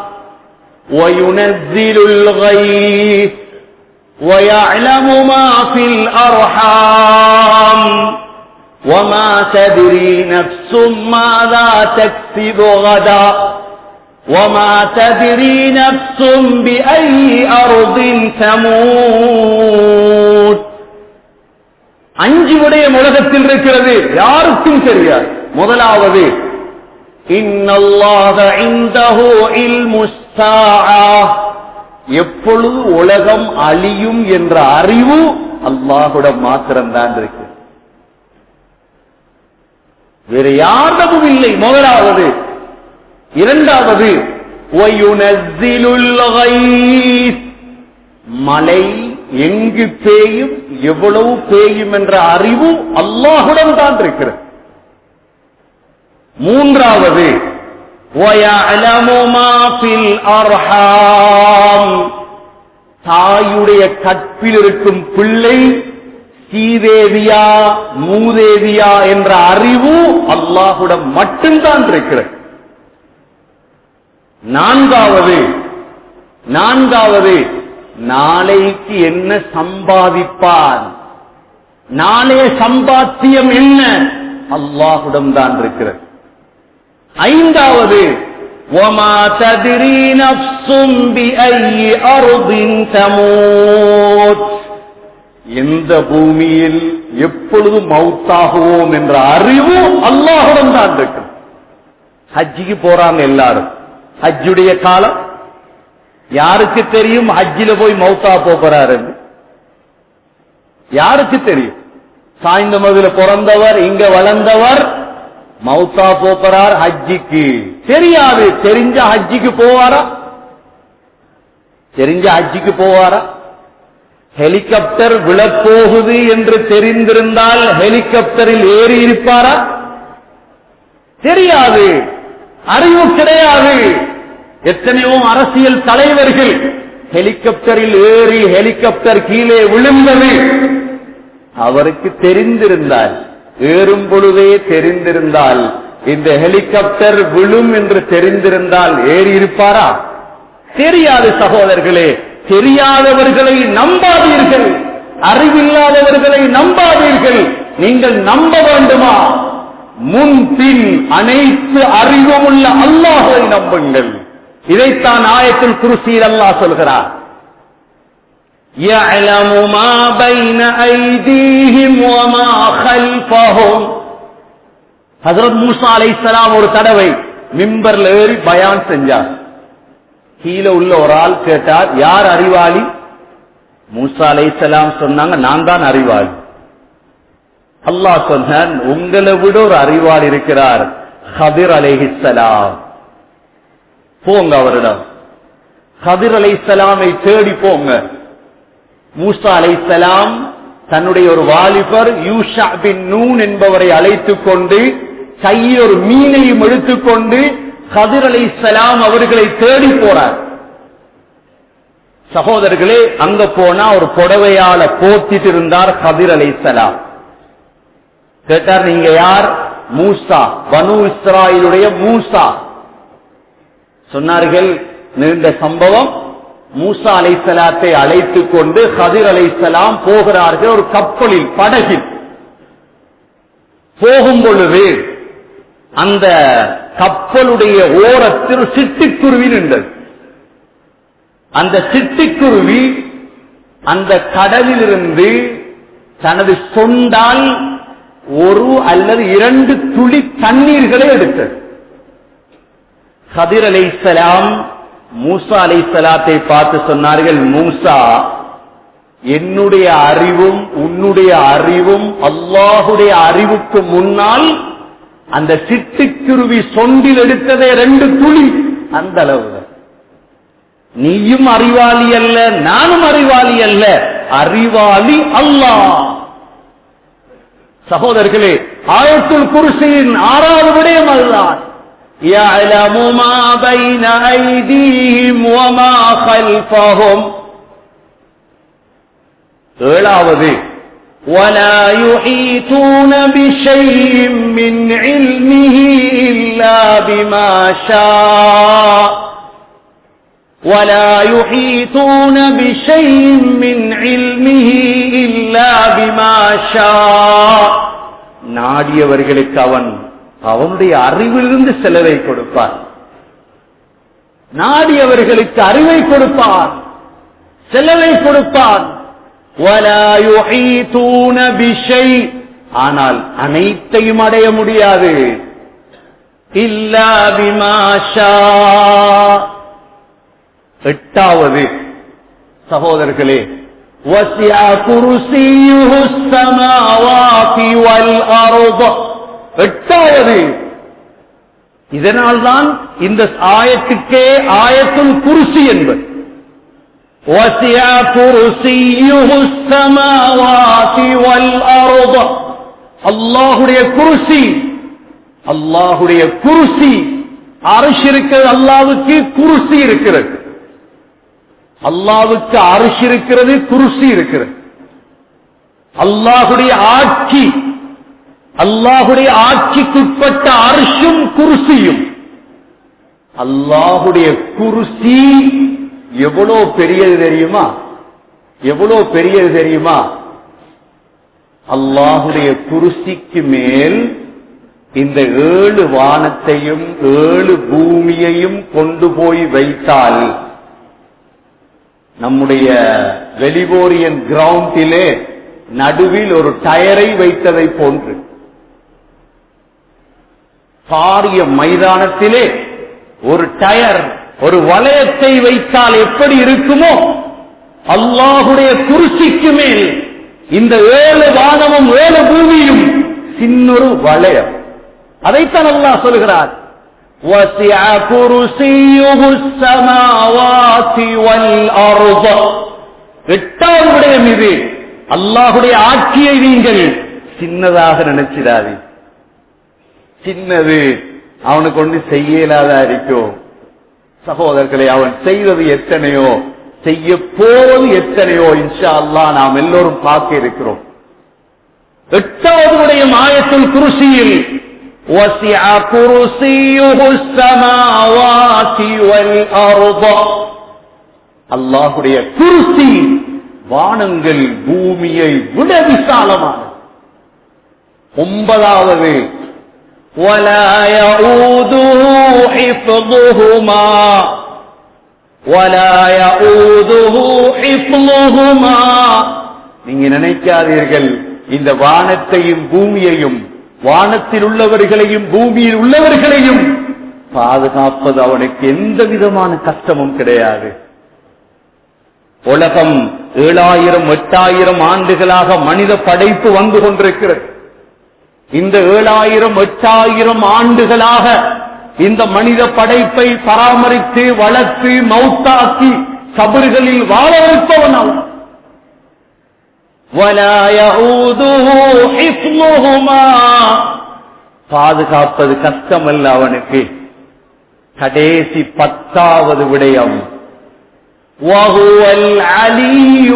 وينزل الغيث ويعلم ما في الأرحام وما تدري نفس ماذا تكسب غدا وما تدري نفس بأي أرض تموت அஞ்சு விடயம் உலகத்தில் இருக்கிறது யாருக்கும் தெரியாது முதலாவது இன்னல்லாக இந்தஹு இல்முஸ்ஸாஆ எப்பொழுது உலகம் அழியும் என்ற அறிவு அல்லாஹுடன் மாத்திரம்தான் இருக்கு வேற யாரிடமும் இல்லை முதலாவது இரண்டாவது மழை எங்கு பேயும் எவ்வளவு பேயும் என்ற அறிவு அல்லாஹுடன் தான் இருக்கிறது மூன்றாவது தாயுடைய கற்பில் இருக்கும் பிள்ளை சீதேவியா மூதேவியா என்ற அறிவு அல்லாஹுடன் மட்டும்தான் இருக்கிறது நான்காவது நான்காவது நாளைக்கு என்ன சம்பாதிப்பான் நாளைய சம்பாத்தியம் என்ன அல்லாஹுடம் தான் இருக்கிறது ஐந்தாவது وَمَا تَدْرِي نَفْسٌ بِأَيِّ أَرْضٍ تَمُوتُ எந்த பூமியில் எப்பொழுது மௌத்தாகுவோம் என்ற அறிவு அல்லாஹுடன் தான் இருக்கு ஹஜ்ஜிக்கு போறாங்க எல்லாரும் ஹஜ்ஜுடைய காலம் யாருக்கு தெரியும் ஹஜ்ஜில போய் மௌத்தா போறாரு யாருக்கு தெரியும் சாய்ந்த மதுல பிறந்தவர் இங்க வளர்ந்தவர் மௌத்தா போறார் ஹஜ்ஜிக்கு தெரியாது தெரிஞ்ச ஹஜ்ஜிக்கு போவாரா தெரிஞ்ச ஹஜ்ஜிக்கு போவாரா ஹெலிகாப்டர் விழப்போகுது என்று தெரிந்திருந்தால் ஹெலிகாப்டரில் ஏறி இருப்பாரா தெரியாது அறிவு கிடையாது எத்தனையோ அரசியல் தலைவர்கள் ஹெலிகாப்டரில் ஏறி ஹெலிகாப்டர் கீழே விழுந்தது அவருக்கு தெரிந்திருந்தால் ஏறும் பொழுதே தெரிந்திருந்தால் இந்த ஹெலிகாப்டர் விழும் என்று தெரிந்திருந்தால் ஏறி இருப்பாரா தெரியாது சகோதரர்களே தெரியாதவர்களை நம்பாதீர்கள் அறிவில்லாதவர்களை நம்பாதீர்கள் நீங்கள் நம்ப வேண்டுமா முன் பின் அனைத்து அறிவும் உள்ள அல்லாஹை நம்புங்கள் இதைத்தான் ஆயத்தில் குருசியில் அல்லாஹ் சொல்கிறார் يعلم ما بين أيديهم وما خلفهم ஹசரத் மூசா அலைஹிஸ்ஸலாம் ஒரு தடவை மிம்பர்ல ஏறி பயான் செஞ்சார் கீழே உள்ள ஒரு ஆள் கேட்டார் யார் அறிவாளி மூசா அலைஹிஸ்ஸலாம் சொன்னாங்க நான் தான் அறிவாளி அல்லாஹ் சொன்னான் உங்களை விட ஒரு அறிவாளி இருக்கிறார் ஹதிர் அலைஹிஸ்ஸலாம் போங்க அவரிடம் ஹதிர் அலைஹிஸ்ஸலாமை தேடி போங்க மூசா அலைஹிஸ்ஸலாம் தன்னுடைய ஒரு வாலிபர் யூஷா பின் நூன் என்பவரை அழைத்துக் கொண்டு கையில் ஒரு மீனையும் எடுத்துக்கொண்டு கதிர் அலைஹிஸ்ஸலாம் அவர்களை தேடி போறார் சகோதரர்களே அங்க போனா ஒரு புடவையால போத்திட்டு இருந்தார் கதிர் அலைஹிஸ்ஸலாம் கேட்டார் நீங்க யார் மூசா பனு இஸ்ராயிலுடைய மூசா சொன்னார்கள் நீண்ட சம்பவம் மூசா அலைசலாத்தை அழைத்துக் கொண்டு ஹதிர் அலைசலாம் போகிறார்கள் ஒரு கப்பலில் படகில் போகும் பொழுது அந்த கப்பலுடைய ஓரத்தில் சிட்டுக்குருவி நின்றது அந்த சிட்டுக்குருவி அந்த கடலிலிருந்து தனது சொண்டால் ஒரு அல்லது இரண்டு துளி தண்ணீர்களை எடுத்தது கதிர் அலைசலாம் மூசா அலை சலாத்தை பார்த்து சொன்னார்கள் மூசா என்னுடைய அறிவும் உன்னுடைய அறிவும் அல்லாஹுடைய அறிவுக்கு முன்னால் அந்த சிட்டுக்குருவி சொண்டில் எடுத்ததே ரெண்டு துளி அந்த அளவு நீயும் அறிவாளி அல்ல நானும் அறிவாளி அல்ல அறிவாளி அல்லாஹ் சகோதரர்களே ஆயத்துல் குருசியின் ஆறாவது விடயம் அதுதான் يعلم ما بين أيديهم وما خلفهم ஏழாவது ولا يحيطون بشيء من علمه إلا بما شاء ولا يحيطون بشيء من علمه إلا بما شاء நாடியவர்களுக்கு அவன் அவனுடைய அறிவிலிருந்து செலவை கொடுப்பார் நாடியவர்களுக்கு அறிவை கொடுப்பார் செலவை கொடுப்பார் ஆனால் அனைத்தையும் அடைய முடியாது எட்டாவது சகோதரர்களே وسع كرسيه السماوات والأرض எட்டாவது இதனால்தான் இந்த ஆயத்துக்கே ஆயத்துல் குருசி என்பது وسع كرسيه السماوات والأرض அல்லாஹுடைய குருசி அல்லாஹுடைய குருசி அரிசி இருக்கிறது அல்லாவுக்கு குருசி இருக்கிறது அல்லாவுக்கு அரிசி இருக்கிறது குருசி இருக்கிறது அல்லாஹுடைய ஆட்சி அல்லாஹுடைய ஆட்சிக்குட்பட்ட அரிசும் குருசியும் அல்லாஹுடைய குருசி எவ்வளவு பெரியது தெரியுமா எவ்வளவு பெரியது தெரியுமா அல்லாஹுடைய குருசிக்கு மேல் இந்த ஏழு வானத்தையும் ஏழு பூமியையும் கொண்டு போய் வைத்தால் நம்முடைய வெலிபோரியன் கிரவுண்டிலே நடுவில் ஒரு டயரை வைத்ததை போன்று பாரிய மைதானத்திலே ஒரு டயர் ஒரு வளையத்தை வைத்தால் எப்படி இருக்குமோ அல்லாஹுடைய குருசிக்கு மேல் இந்த ஏழு வானமும் ஏழு பூமியும் சின்னொரு வளையம் அதைத்தான் அல்லாஹ் சொல்கிறார் وَسِعَ كُرْسِيُّهُ السَّمَاوَاتِ وَالْأَرْضَ எட்டாவது விடயம் இது அல்லாஹுடைய ஆட்சியை நீங்கள் சின்னதாக நினைச்சிடாதீ சின்னது அவனுக்கு ஒன்று செய்ய இயலாதா இருக்கும் சகோதரர்களை அவன் செய்தது எத்தனையோ செய்ய போவது எத்தனையோ இன்ஷா அல்லா நாம் எல்லோரும் பார்க்க இருக்கிறோம் எட்டாவது விடயம் ஆயத்துல் குருசியில் وسع كرسيه السماوات والأرض அல்லாஹுடைய குருசி வானங்கள் பூமியை விட விசாலமான ஒன்பதாவது ولا يؤوده حفظهما ولا يؤوده حفظهما நீங்க நினைக்காதீர்கள் இந்த வானத்தையும் பூமியையும் வானத்தில் உள்ளவர்களையும் பூமியில் உள்ளவர்களையும் பாதுகாப்பது அவனுக்கு எந்த விதமான கஷ்டமும் கிடையாது உலகம் ஏழாயிரம் எட்டாயிரம் ஆண்டுகளாக மனித படைப்பு வந்து கொண்டிருக்கிறது இந்த ஏழாயிரம் எட்டாயிரம் ஆண்டுகளாக இந்த மனித படைப்பை பராமரித்து வளர்த்து மௌத்தாக்கி கபறுகளில் வாழ வைப்பவன் அவன் ولا يعوده حفظهما பாதுகாப்பது கஷ்டமல்ல அவனுக்கு கடைசி பத்தாவது விடயம் وهو العلي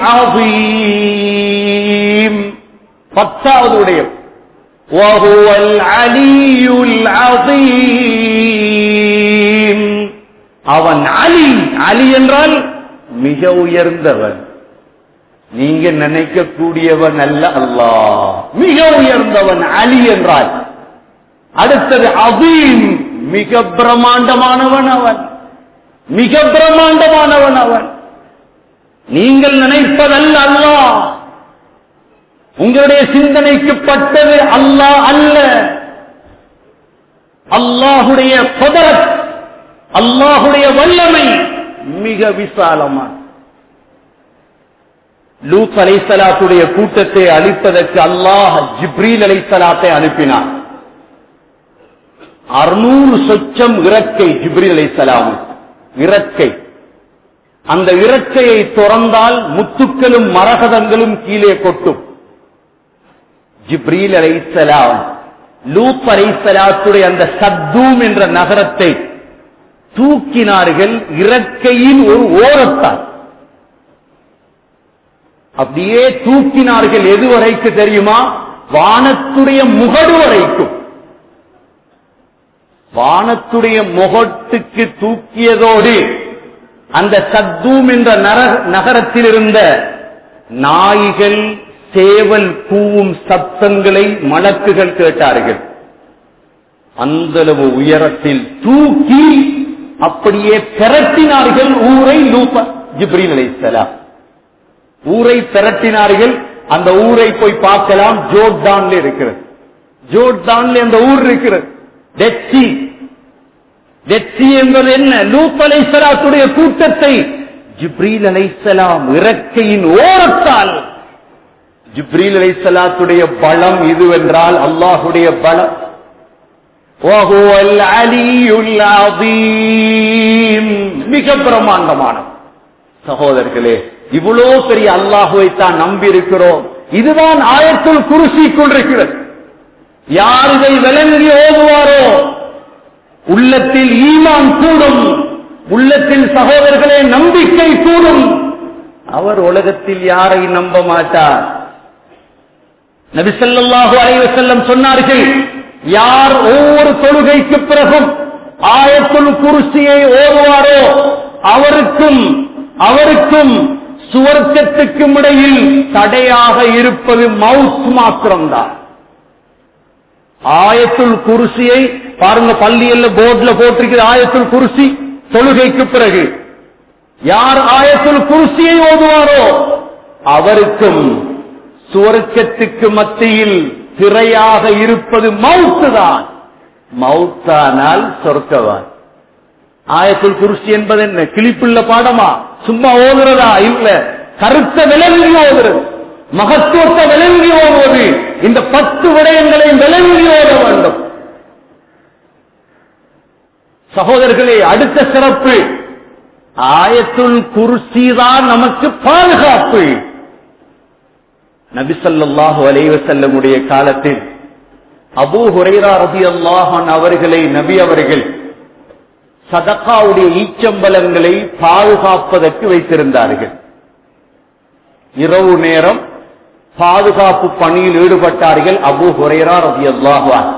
العظيم பத்தாவது விடயம் وهو العلي العظيم அவன் அலி அலி என்றால் மிக உயர்ந்தவன் நீங்க நினைக்கக்கூடியவன் அல்ல அல்லாஹ் மிக உயர்ந்தவன் அலி என்றால் அடுத்தது அவீம் மிக பிரம்மாண்டமானவன் அவன் மிக பிரம்மாண்டமானவன் அவன் நீங்கள் நினைப்பதல்ல அல்லாஹ் உங்களுடைய சிந்தனைக்கு பட்டது அல்லாஹ் அல்ல அல்லாஹுடைய குதரத் அல்லாஹுடைய வல்லமை மிக விசாலமான லூத் அலைசலாத்துடைய கூட்டத்தை அழிப்பதற்கு அல்லாஹ் ஜிப்ரீல் அலைசலாத்தை அனுப்பினார் அறுநூறு சொச்சம் இறக்கை ஜிப்ரீல் அலைசலாம் இறக்கை அந்த இறக்கையை துறந்தால் முத்துக்களும் மரகதங்களும் கீழே கொட்டும் ஜிப்ரீல் அலைசலாம் லூத் அலைசலாத்துடைய அந்த சத்தூம் என்ற நகரத்தை தூக்கினார்கள் இறக்கையின் ஒரு ஓரத்தால் அப்படியே தூக்கினார்கள் எது வரைக்கு தெரியுமா வானத்துடைய முகடு வரைக்கும் வானத்துடைய முகட்டுக்கு தூக்கியதோடு அந்த சத்தூம் என்ற நர- நகரத்தில் இருந்த நாய்கள் சேவல் கூவும் சத்தங்களை மலக்குகள் கேட்டார்கள் அந்தளவு உயரத்தில் தூக்கி அப்படியே திரட்டினார்கள் ஊரை லூப்ப ஜிப்ரீல் அலைஹிஸ்ஸலாம் ஊரை திரட்டினார்கள் அந்த ஊரை போய் பார்க்கலாம் ஜோர்டான்ல இருக்கிறது ஜோர்டான்ல அந்த ஊர் இருக்கிறது டெச்சி டெச்சி என்பது என்ன லூத் அலைசலாத்துடைய கூட்டத்தை ஜிப்ரீல் அலைசலாம் இறக்கையின் ஓரத்தால் ஜிப்ரீல் அலைசலாத்துடைய பலம் இதுவென்றால் அல்லாஹுடைய பலம் وهو العلي العظيم மிக பிரமாண்டமான சகோதரர்களே இவ்வளோ பெரிய அல்லாஹுவை தான் நம்பி இருக்கிறோம் இதுதான் ஆயத்துல் குருசிக்குள் இருக்கிறது யார் இதை விளங்கி ஓதுவாரோ உள்ளத்தில் ஈமான் கூடும் உள்ளத்தில் சகோதரர்களே நம்பிக்கை கூடும் அவர் உலகத்தில் யாரை நம்ப மாட்டார் நபி ஸல்லல்லாஹு அலைஹி வஸல்லம் சொன்னார்கள் யார் ஒவ்வொரு தொழுகைக்கு பிறகும் ஆயத்துல் குருசியை ஓதுவாரோ அவருக்கும் அவருக்கும் சுவர்க்கத்துக்கும் இடையில் தடையாக இருப்பது மவுத் மாத்திரம்தான் ஆயத்துல் குருசியை பாருங்க பள்ளியல்ல போர்ட்ல போட்டிருக்கிற ஆயத்துல் குருசி தொழுகைக்கு பிறகு யார் ஆயத்துல் குருசியை ஓதுவாரோ அவருக்கும் சுவர்க்கத்துக்கு மத்தியில் திரையாக இருப்பது மவுத்து தான் மவுத்தானால் சொர்க்கவான் ஆயத்துல் குருசி என்பது என்ன கிளிப்புள்ள பாடமா சும்மா ஓதுறதா இல்ல கருத்த விலங்கி ஓதுறது மகத்துவத்தை விளங்கி ஓடுவது இந்த பத்து விடயங்களை விளங்கி ஓட வேண்டும் சகோதரர்களே அடுத்த சிறப்பு ஆயத்துல் குருசி தான் நமக்கு பாதுகாப்பு நபிசல்லாஹு அலைவசல்லமுடைய காலத்தில் அபூ ஹுரைரா ரதி அல்லாஹன் அவர்களை நபி அவர்கள் சதக்காவுடைய ஈச்சம்பலங்களை பாதுகாப்பதற்கு வைத்திருந்தார்கள் இரவு நேரம் பாதுகாப்பு பணியில் ஈடுபட்டார்கள் அபு ஹுரேரா ரவி அல்லாஹான்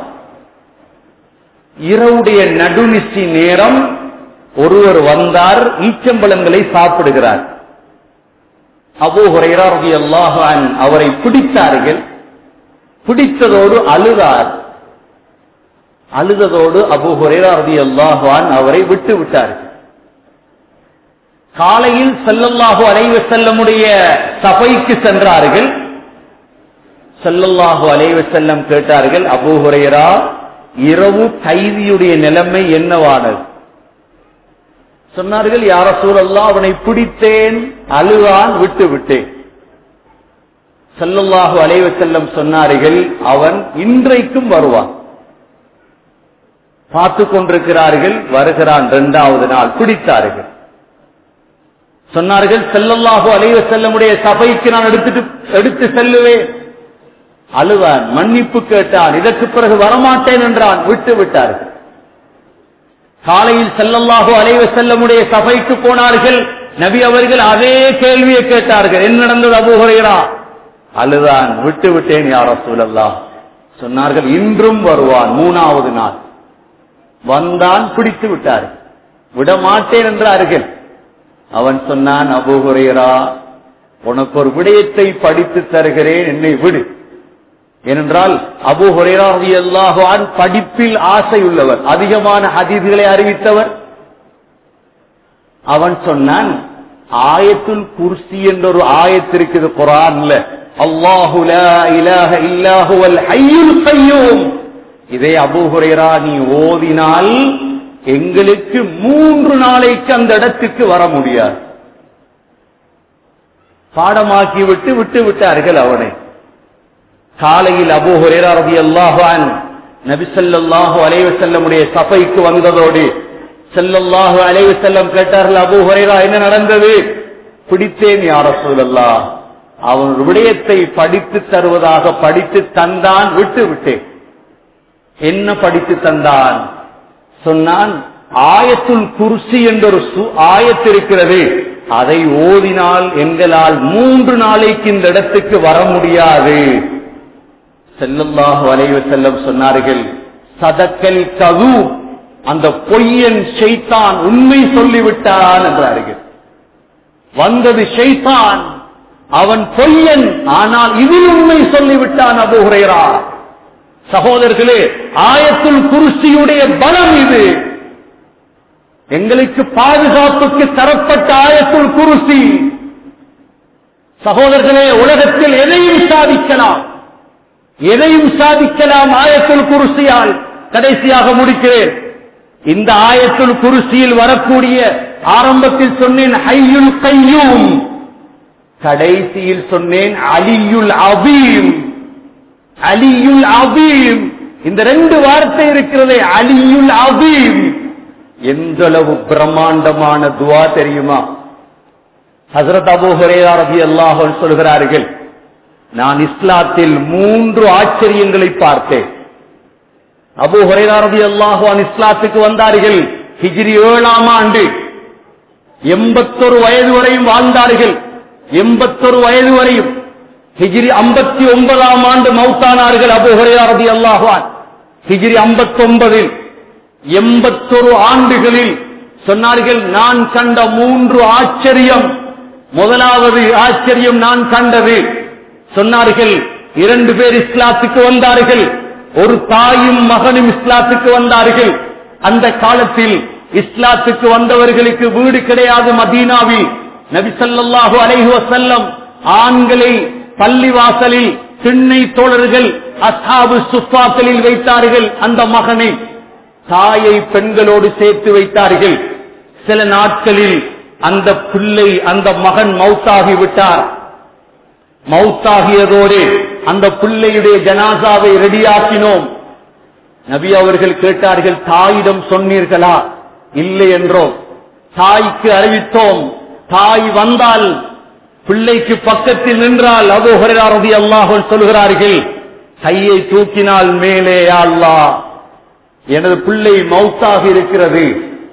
இரவுடைய நடுநிசி நேரம் ஒருவர் வந்தார் ஈச்சம்பழங்களை சாப்பிடுகிறார் அபு ஹுரேரா ரவி அல்லாஹான் அவரை பிடித்தார்கள் பிடித்ததோடு அழுதார் அழுததோடு அபு ஹுரேரா ரவி அல்லாஹான் அவரை விட்டு விட்டார்கள் காலையில் செல்லல்லாஹு அலைவ செல்லமுடைய சபைக்கு சென்றார்கள் செல்லல்லாஹு அலைவ செல்லம் கேட்டார்கள் அபு ஹுரேரா இரவு கைதியுடைய நிலைமை என்னவானது சொன்னார்கள் யார சூழல்லா அவனை பிடித்தேன் அழுவான் விட்டு விட்டேன் செல்லல்லாஹு அலைவ செல்லம் சொன்னார்கள் அவன் இன்றைக்கும் வருவான் பார்த்து கொண்டிருக்கிறார்கள் வருகிறான் இரண்டாவது நாள் பிடித்தார்கள் சொன்னார்கள் செல்லல்லாஹு அலைவ செல்லமுடைய சபைக்கு நான் எடுத்துட்டு எடுத்து செல்லுவேன் அழுவான் மன்னிப்பு கேட்டான் இதற்கு பிறகு வரமாட்டேன் என்றான் விட்டு விட்டார்கள் காலையில் செல்லல்லாஹு அலைவ செல்லமுடைய சபைக்கு போனார்கள் நபி அவர்கள் அதே கேள்வியை கேட்டார்கள் என்ன நடந்தது அபுகுறைகிறா அழுதான் விட்டு விட்டேன் யார சூழல்லா சொன்னார்கள் இன்றும் வருவான் மூணாவது நாள் வந்தான் பிடித்து விட்டார்கள் விடமாட்டேன் என்றார்கள் அவன் சொன்னான் அபுகுரையரா உனக்கு ஒரு விடயத்தை படித்து தருகிறேன் என்னை விடு ஏனென்றால் அபு ஹுரேரான் படிப்பில் ஆசை உள்ளவர் அதிகமான ஹதீதுகளை அறிவித்தவர் அவன் சொன்னான் ஆயத்துல் குர்சி என்ற ஒரு ஆயத்து இருக்குது குரான்ல அல்லாஹு இலாஹ இல்லாஹுவல் ஹய்யுல் கையூம் இதே அபு ஹுரேரா நீ ஓதினால் எங்களுக்கு மூன்று நாளைக்கு அந்த இடத்துக்கு வர முடியாது பாடமாக்கி விட்டு விட்டு விட்டார்கள் அவனை காலையில் அபு ஹுரேரா ரபி அல்லாஹான் நபிசல்லாஹு அலைவு செல்லமுடைய சபைக்கு வந்ததோடு செல்லல்லாஹு அலைவு செல்லம் கேட்டார்கள் அபு ஹுரேரா என்ன நடந்தது பிடித்தேன் யார சொல்லல்லா அவன் விடயத்தை படித்து தருவதாக படித்து தந்தான் விட்டு விட்டேன் என்ன படித்து தந்தான் சொன்னான் ஆயத்துல் குர்சி என்ற ஒரு ஆயத்து இருக்கிறது அதை ஓதினால் எங்களால் மூன்று நாளைக்கு இந்த இடத்துக்கு வர முடியாது செல்லல்லாஹு அலைவ செல்லம் சொன்னார்கள் சதக்கல் கது அந்த பொய்யன் ஷைத்தான் உண்மை சொல்லிவிட்டான் என்றார்கள் வந்தது ஷைத்தான் அவன் பொய்யன் ஆனால் இதில் உண்மை சொல்லிவிட்டான் அபுஹுரேரா சகோதரர்களே ஆயத்துல் குருசியுடைய பலம் இது எங்களுக்கு பாதுகாப்புக்கு தரப்பட்ட ஆயத்துல் குருசி சகோதரர்களே உலகத்தில் எதையும் சாதிக்கலாம் எதையும் சாதிக்கலாம் ஆயத்துல் குருசியால் கடைசியாக முடிக்கிறேன் இந்த ஆயத்துல் குருசியில் வரக்கூடிய ஆரம்பத்தில் சொன்னேன் ஹையுல் கையூம் கடைசியில் சொன்னேன் அலியுல் அவீம் அலியுல் அவீம் இந்த ரெண்டு வார்த்தை இருக்கிறதே அலியுல் அவீம் எந்த அளவு பிரம்மாண்டமான துவா தெரியுமா ஹசரத் அபு ஹுரேரா ரபி அல்லாஹ் சொல்கிறார்கள் நான் இஸ்லாத்தில் மூன்று ஆச்சரியங்களை பார்த்தேன் அபு ஹுரேரா ரபி அல்லாஹான் இஸ்லாத்துக்கு வந்தார்கள் ஹிஜ்ரி ஏழாம் ஆண்டு எண்பத்தொரு வயது வரையும் வாழ்ந்தார்கள் எண்பத்தொரு வயது வரையும் ஹிஜ்ரி ஐம்பத்தி ஒன்பதாம் ஆண்டு மௌத்தானார்கள் அபு ஹுரேரா ரபி அல்லாஹான் ஹிஜ்ரி ஐம்பத்தி ஒன்பதில் எண்பத்தொரு ஆண்டுகளில் சொன்னார்கள் நான் கண்ட மூன்று ஆச்சரியம் முதலாவது ஆச்சரியம் நான் கண்டது சொன்னார்கள் இரண்டு பேர் இஸ்லாத்துக்கு வந்தார்கள் ஒரு தாயும் மகனும் இஸ்லாத்துக்கு வந்தார்கள் அந்த காலத்தில் இஸ்லாத்துக்கு வந்தவர்களுக்கு வீடு கிடையாது மதீனாவில் நபிசல்லாஹு அலைஹி வசல்லம் ஆண்களை பள்ளிவாசலில் திண்ணை தோழர்கள் அசாபு சுப்பாக்களில் வைத்தார்கள் அந்த மகனை தாயை பெண்களோடு சேர்த்து வைத்தார்கள் சில நாட்களில் அந்த பிள்ளை அந்த மகன் மௌத்தாகி விட்டார் மௌத்தாகியதோடு அந்த பிள்ளையுடைய ஜனாசாவை ரெடியாக்கினோம் நபி அவர்கள் கேட்டார்கள் தாயிடம் சொன்னீர்களா இல்லை என்றோம் தாய்க்கு அறிவித்தோம் தாய் வந்தால் பிள்ளைக்கு பக்கத்தில் நின்றால் அபு ஹுரேரதி அல்லாஹ் சொல்கிறார்கள் கையை தூக்கினால் மேலே அல்லாஹ் எனது பிள்ளை மௌத்தாக இருக்கிறது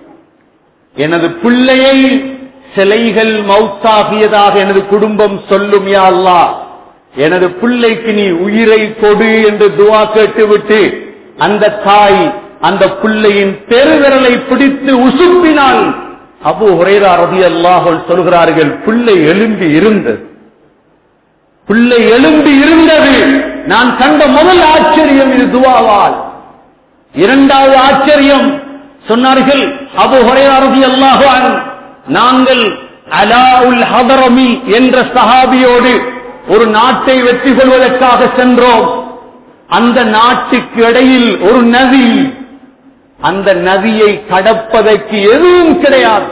எனது பிள்ளையை சிலைகள் மௌத்தாகியதாக எனது குடும்பம் சொல்லும் யா அல்லா எனது பிள்ளைக்கு நீ உயிரை கொடு என்று துவா கேட்டுவிட்டு அந்த தாய் அந்த பிள்ளையின் பெருவிரலை பிடித்து உசுப்பினால் அபு ஹுரைரா ரதி அல்லாஹல் சொல்கிறார்கள் பிள்ளை எழும்பி இருந்தது பிள்ளை எழும்பி இருந்தது நான் கண்ட முதல் ஆச்சரியம் இது துவாவால் இரண்டாவது ஆச்சரியம் சொன்னார்கள் அபு ஹுரைரா ரதி அல்லாஹான் நாங்கள் அலாவுல் ஹதரமி என்ற சஹாபியோடு ஒரு நாட்டை வெற்றி கொள்வதற்காக சென்றோம் அந்த நாட்டுக்கு இடையில் ஒரு நதி அந்த நதியை கடப்பதற்கு எதுவும் கிடையாது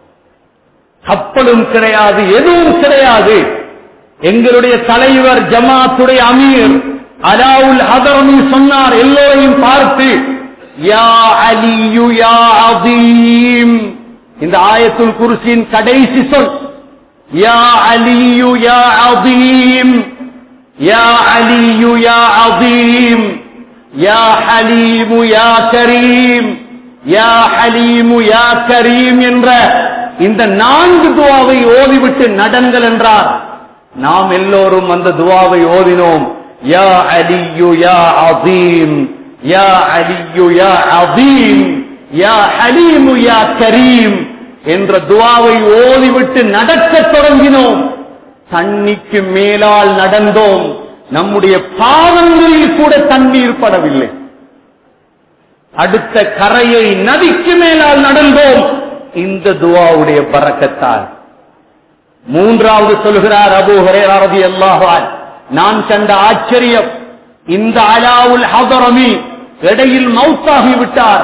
கப்பலும் கிடையாது எதுவும் கிடையாது எங்களுடைய தலைவர் ஜமாத்துடைய அமீர் அலாவுல் ஹதரமி சொன்னார் எல்லோரையும் பார்த்து யா அலியு யா அதீம் இந்த ஆயத்துல் குருசியின் கடைசி சொல் யா அலியு யா அதீம் யா அலியு யா அதீம் யா ஹலீமு யா கரீம் யா ஹலீமு யா கரீம் என்ற இந்த நான்கு துவாவை ஓதிவிட்டு நடங்கள் என்றார் நாம் எல்லோரும் அந்த துவாவை ஓதினோம் யா அலியு யா அதீம் யா அலியு யா அதீம் யா ஹலீமு யா கரீம் என்ற துவாவை ஓதிவிட்டு நடக்கத் தொடங்கினோம் தண்ணிக்கு மேலால் நடந்தோம் நம்முடைய பாவங்களில் கூட தண்ணீர் படவில்லை அடுத்த கரையை நதிக்கு மேலால் நடந்தோம் இந்த துவாவுடைய பறக்கத்தால் மூன்றாவது சொல்கிறார் அபு ஹரேரதி அல்லாஹால் நான் கண்ட ஆச்சரியம் இந்த அலாவுல் ஹதரமி இடையில் மவுத்தாகி விட்டார்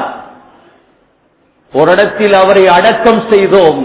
ஒரு இடத்தில் அவரை அடக்கம் செய்தோம்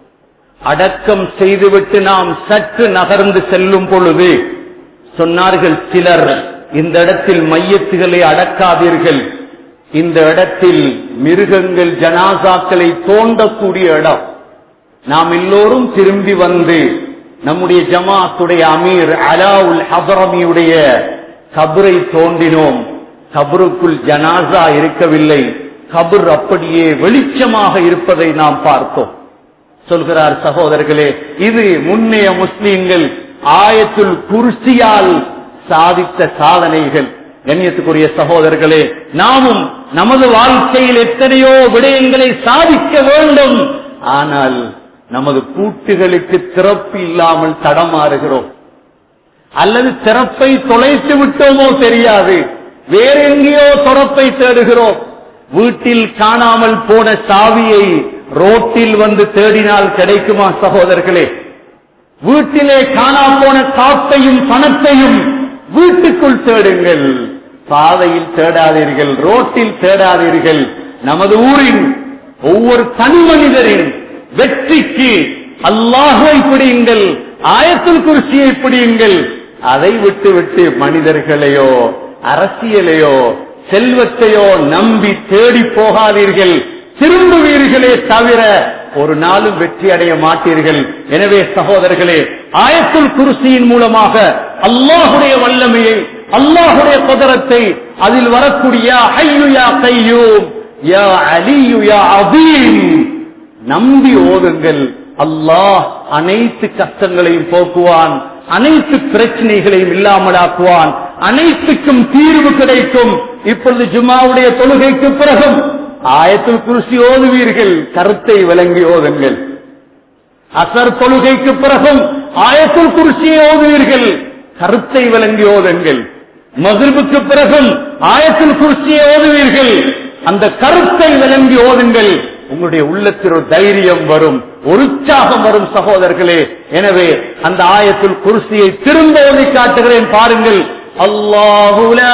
அடக்கம் செய்துவிட்டு நாம் சற்று நகர்ந்து செல்லும் பொழுது சொன்னார்கள் சிலர் இந்த இடத்தில் மையத்துகளை அடக்காதீர்கள் இந்த இடத்தில் மிருகங்கள் ஜனாசாக்களை தோண்டக்கூடிய இடம் நாம் எல்லோரும் திரும்பி வந்து நம்முடைய ஜமாத்துடைய அமீர் அலாவுல் ஹபரமியுடைய கபரை தோண்டினோம் கபருக்குள் ஜனாசா இருக்கவில்லை கபர் அப்படியே வெளிச்சமாக இருப்பதை நாம் பார்த்தோம் சொல்கிறார் சகோதரர்களே இது முன்னைய முஸ்லீம்கள் ஆயத்துல் குர்சியால் சாதித்த சாதனைகள் கண்ணியத்துக்குரிய சகோதரர்களே நாமும் நமது வாழ்க்கையில் எத்தனையோ விடயங்களை சாதிக்க வேண்டும் ஆனால் நமது கூட்டுகளுக்கு திறப்பு இல்லாமல் தடமாறுகிறோம் அல்லது திறப்பை தொலைத்து விட்டோமோ தெரியாது வேற எங்கேயோ திறப்பை தேடுகிறோம் வீட்டில் காணாமல் போன சாவியை ரோட்டில் வந்து தேடினால் கிடைக்குமா சகோதரர்களே வீட்டிலே காணா போன காப்பையும் பணத்தையும் வீட்டுக்குள் தேடுங்கள் பாதையில் தேடாதீர்கள் ரோட்டில் தேடாதீர்கள் நமது ஊரின் ஒவ்வொரு தனி மனிதரின் வெற்றிக்கு அல்லாஹை பிடியுங்கள் ஆயத்தில் குருசியை பிடியுங்கள் அதை விட்டு விட்டு மனிதர்களையோ அரசியலையோ செல்வத்தையோ நம்பி தேடி போகாதீர்கள் திரும்புவீர்களே தவிர ஒரு நாளும் வெற்றி அடைய மாட்டீர்கள் எனவே சகோதரர்களே ஆயத்துல் குருசியின் மூலமாக அல்லாஹுடைய வல்லமையை அல்லாஹுடைய குதிரத்தை அதில் வரக்கூடிய ஹையுயா கையூம் யா அலியு யா அதீம் நம்பி ஓதுங்கள் அல்லாஹ் அனைத்து கஷ்டங்களையும் போக்குவான் அனைத்து பிரச்சனைகளையும் இல்லாமலாக்குவான் அனைத்துக்கும் தீர்வு கிடைக்கும் இப்பொழுது ஜும்மாவுடைய தொழுகைக்கு பிறகும் ஆயத்தில் குருசி ஓதுவீர்கள் கருத்தை விளங்கி ஓதுங்கள் அசர் தொழுகைக்கு பிறகும் ஆயத்துல் குருசியை ஓதுவீர்கள் கருத்தை விளங்கி ஓதுங்கள் மகிழ்வுக்கு பிறகும் ஆயத்தில் குருசியை ஓதுவீர்கள் அந்த கருத்தை விளங்கி ஓதுங்கள் உங்களுடைய உள்ளத்தில் ஒரு தைரியம் வரும் ஒரு உற்சாகம் வரும் சகோதரர்களே எனவே அந்த ஆயத்தில் குருசியை திரும்ப ஓதி காட்டுகிறேன் பாருங்கள் அல்லாஹு லா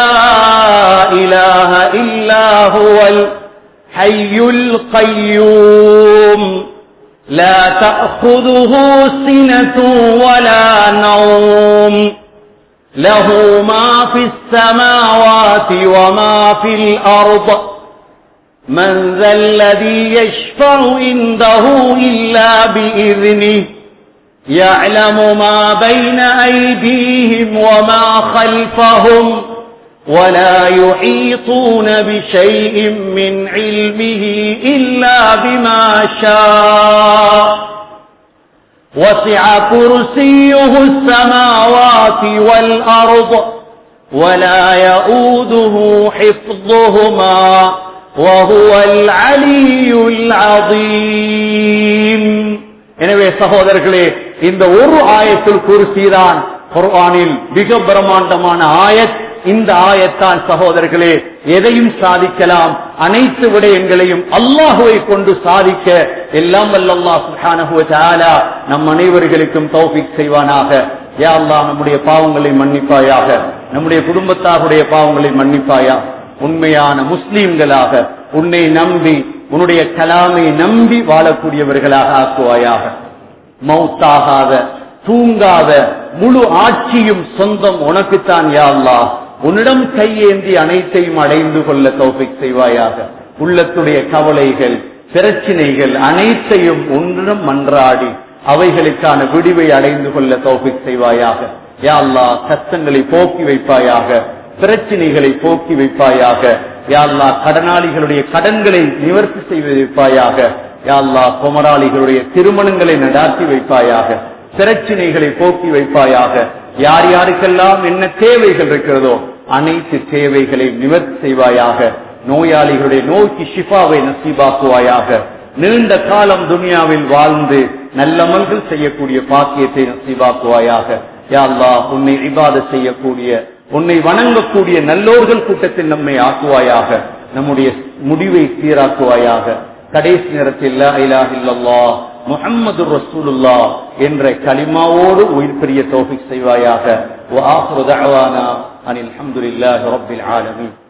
இலாஹ இல்லா ஹுவல் ஹய்யுல் கய்யூம் لا تأخذه سنة ولا نوم له ما في السماوات وما في الأرض من ذا الذي يشفع عنده إلا بإذنه يعلم ما بين أيديهم وما خلفهم ولا يحيطون بشيء من علمه إلا بما شاء وسع كرسيه السماوات والأرض ولا يؤوده حفظهما وهو العلي العظيم எனவே சகோதரர்களே இந்த ஒரு ஆயத்தில் குருசிதான் குர்ஆனில் மிக பிரம்மாண்டமான ஆயத் இந்த ஆயத்தான் சகோதரர்களே எதையும் சாதிக்கலாம் அனைத்து விடயங்களையும் அல்லாஹுவை கொண்டு சாதிக்க எல்லாம் வல்லல்லா சுஹானஹு தஆலா நம் அனைவர்களுக்கும் தௌஃபீக் செய்வானாக யா அல்லாஹ் நம்முடைய பாவங்களை மன்னிப்பாயாக நம்முடைய குடும்பத்தாருடைய பாவங்களை மன்னிப்பாயா உண்மையான முஸ்லீம்களாக உன்னை நம்பி உன்னுடைய கலாமை நம்பி வாழக்கூடியவர்களாக ஆக்குவாயாக மௌத்தாகாத தூங்காத முழு ஆட்சியும் சொந்தம் உனக்குத்தான் யா அல்லாஹ் உன்னிடம் கையேந்தி அனைத்தையும் அடைந்து கொள்ள தௌஃபிக் செய்வாயாக உள்ளத்துடைய கவலைகள் பிரச்சினைகள் அனைத்தையும் ஒன்றிடம் மன்றாடி அவைகளுக்கான விடிவை அடைந்து கொள்ள தௌஃபிக் செய்வாயாக யா அல்லாஹ் கஷ்டங்களை போக்கி வைப்பாயாக பிரச்சினைகளை போக்கி வைப்பாயாக யா அல்லாஹ் கடனாளிகளுடைய கடன்களை நிவர்த்தி செய்து வைப்பாயாக யா அல்லாஹ் குமராளிகளுடைய திருமணங்களை நடாத்தி வைப்பாயாக பிரச்சினைகளை போக்கி வைப்பாயாக யார் யாருக்கெல்லாம் என்ன தேவைகள் இருக்கிறதோ அனைத்து தேவைகளை நிவர்த்தி செய்வாயாக நோயாளிகளுடைய நோய்க்கு ஷிஃபாவை நசீபாக்குவாயாக நீண்ட காலம் துனியாவில் வாழ்ந்து நல்லமல்கள் செய்யக்கூடிய பாக்கியத்தை நசீபாக்குவாயாக யா அல்லாஹ் உன்னை இபாத செய்யக்கூடிய உன்னை வணங்கக்கூடிய நல்லோர்கள் கூட்டத்தில் நம்மை ஆக்குவாயாக நம்முடைய முடிவை சீராக்குவாயாக கடைசி நேரத்தில் லா இலாஹ இல்லல்லாஹ் முஹம்மது ரசூலுல்லா என்ற கலிமாவோடு உயிர் பெரிய தௌஃபிக் செய்வாயாக وآخر دعوانا أن الحمد لله رب العالمين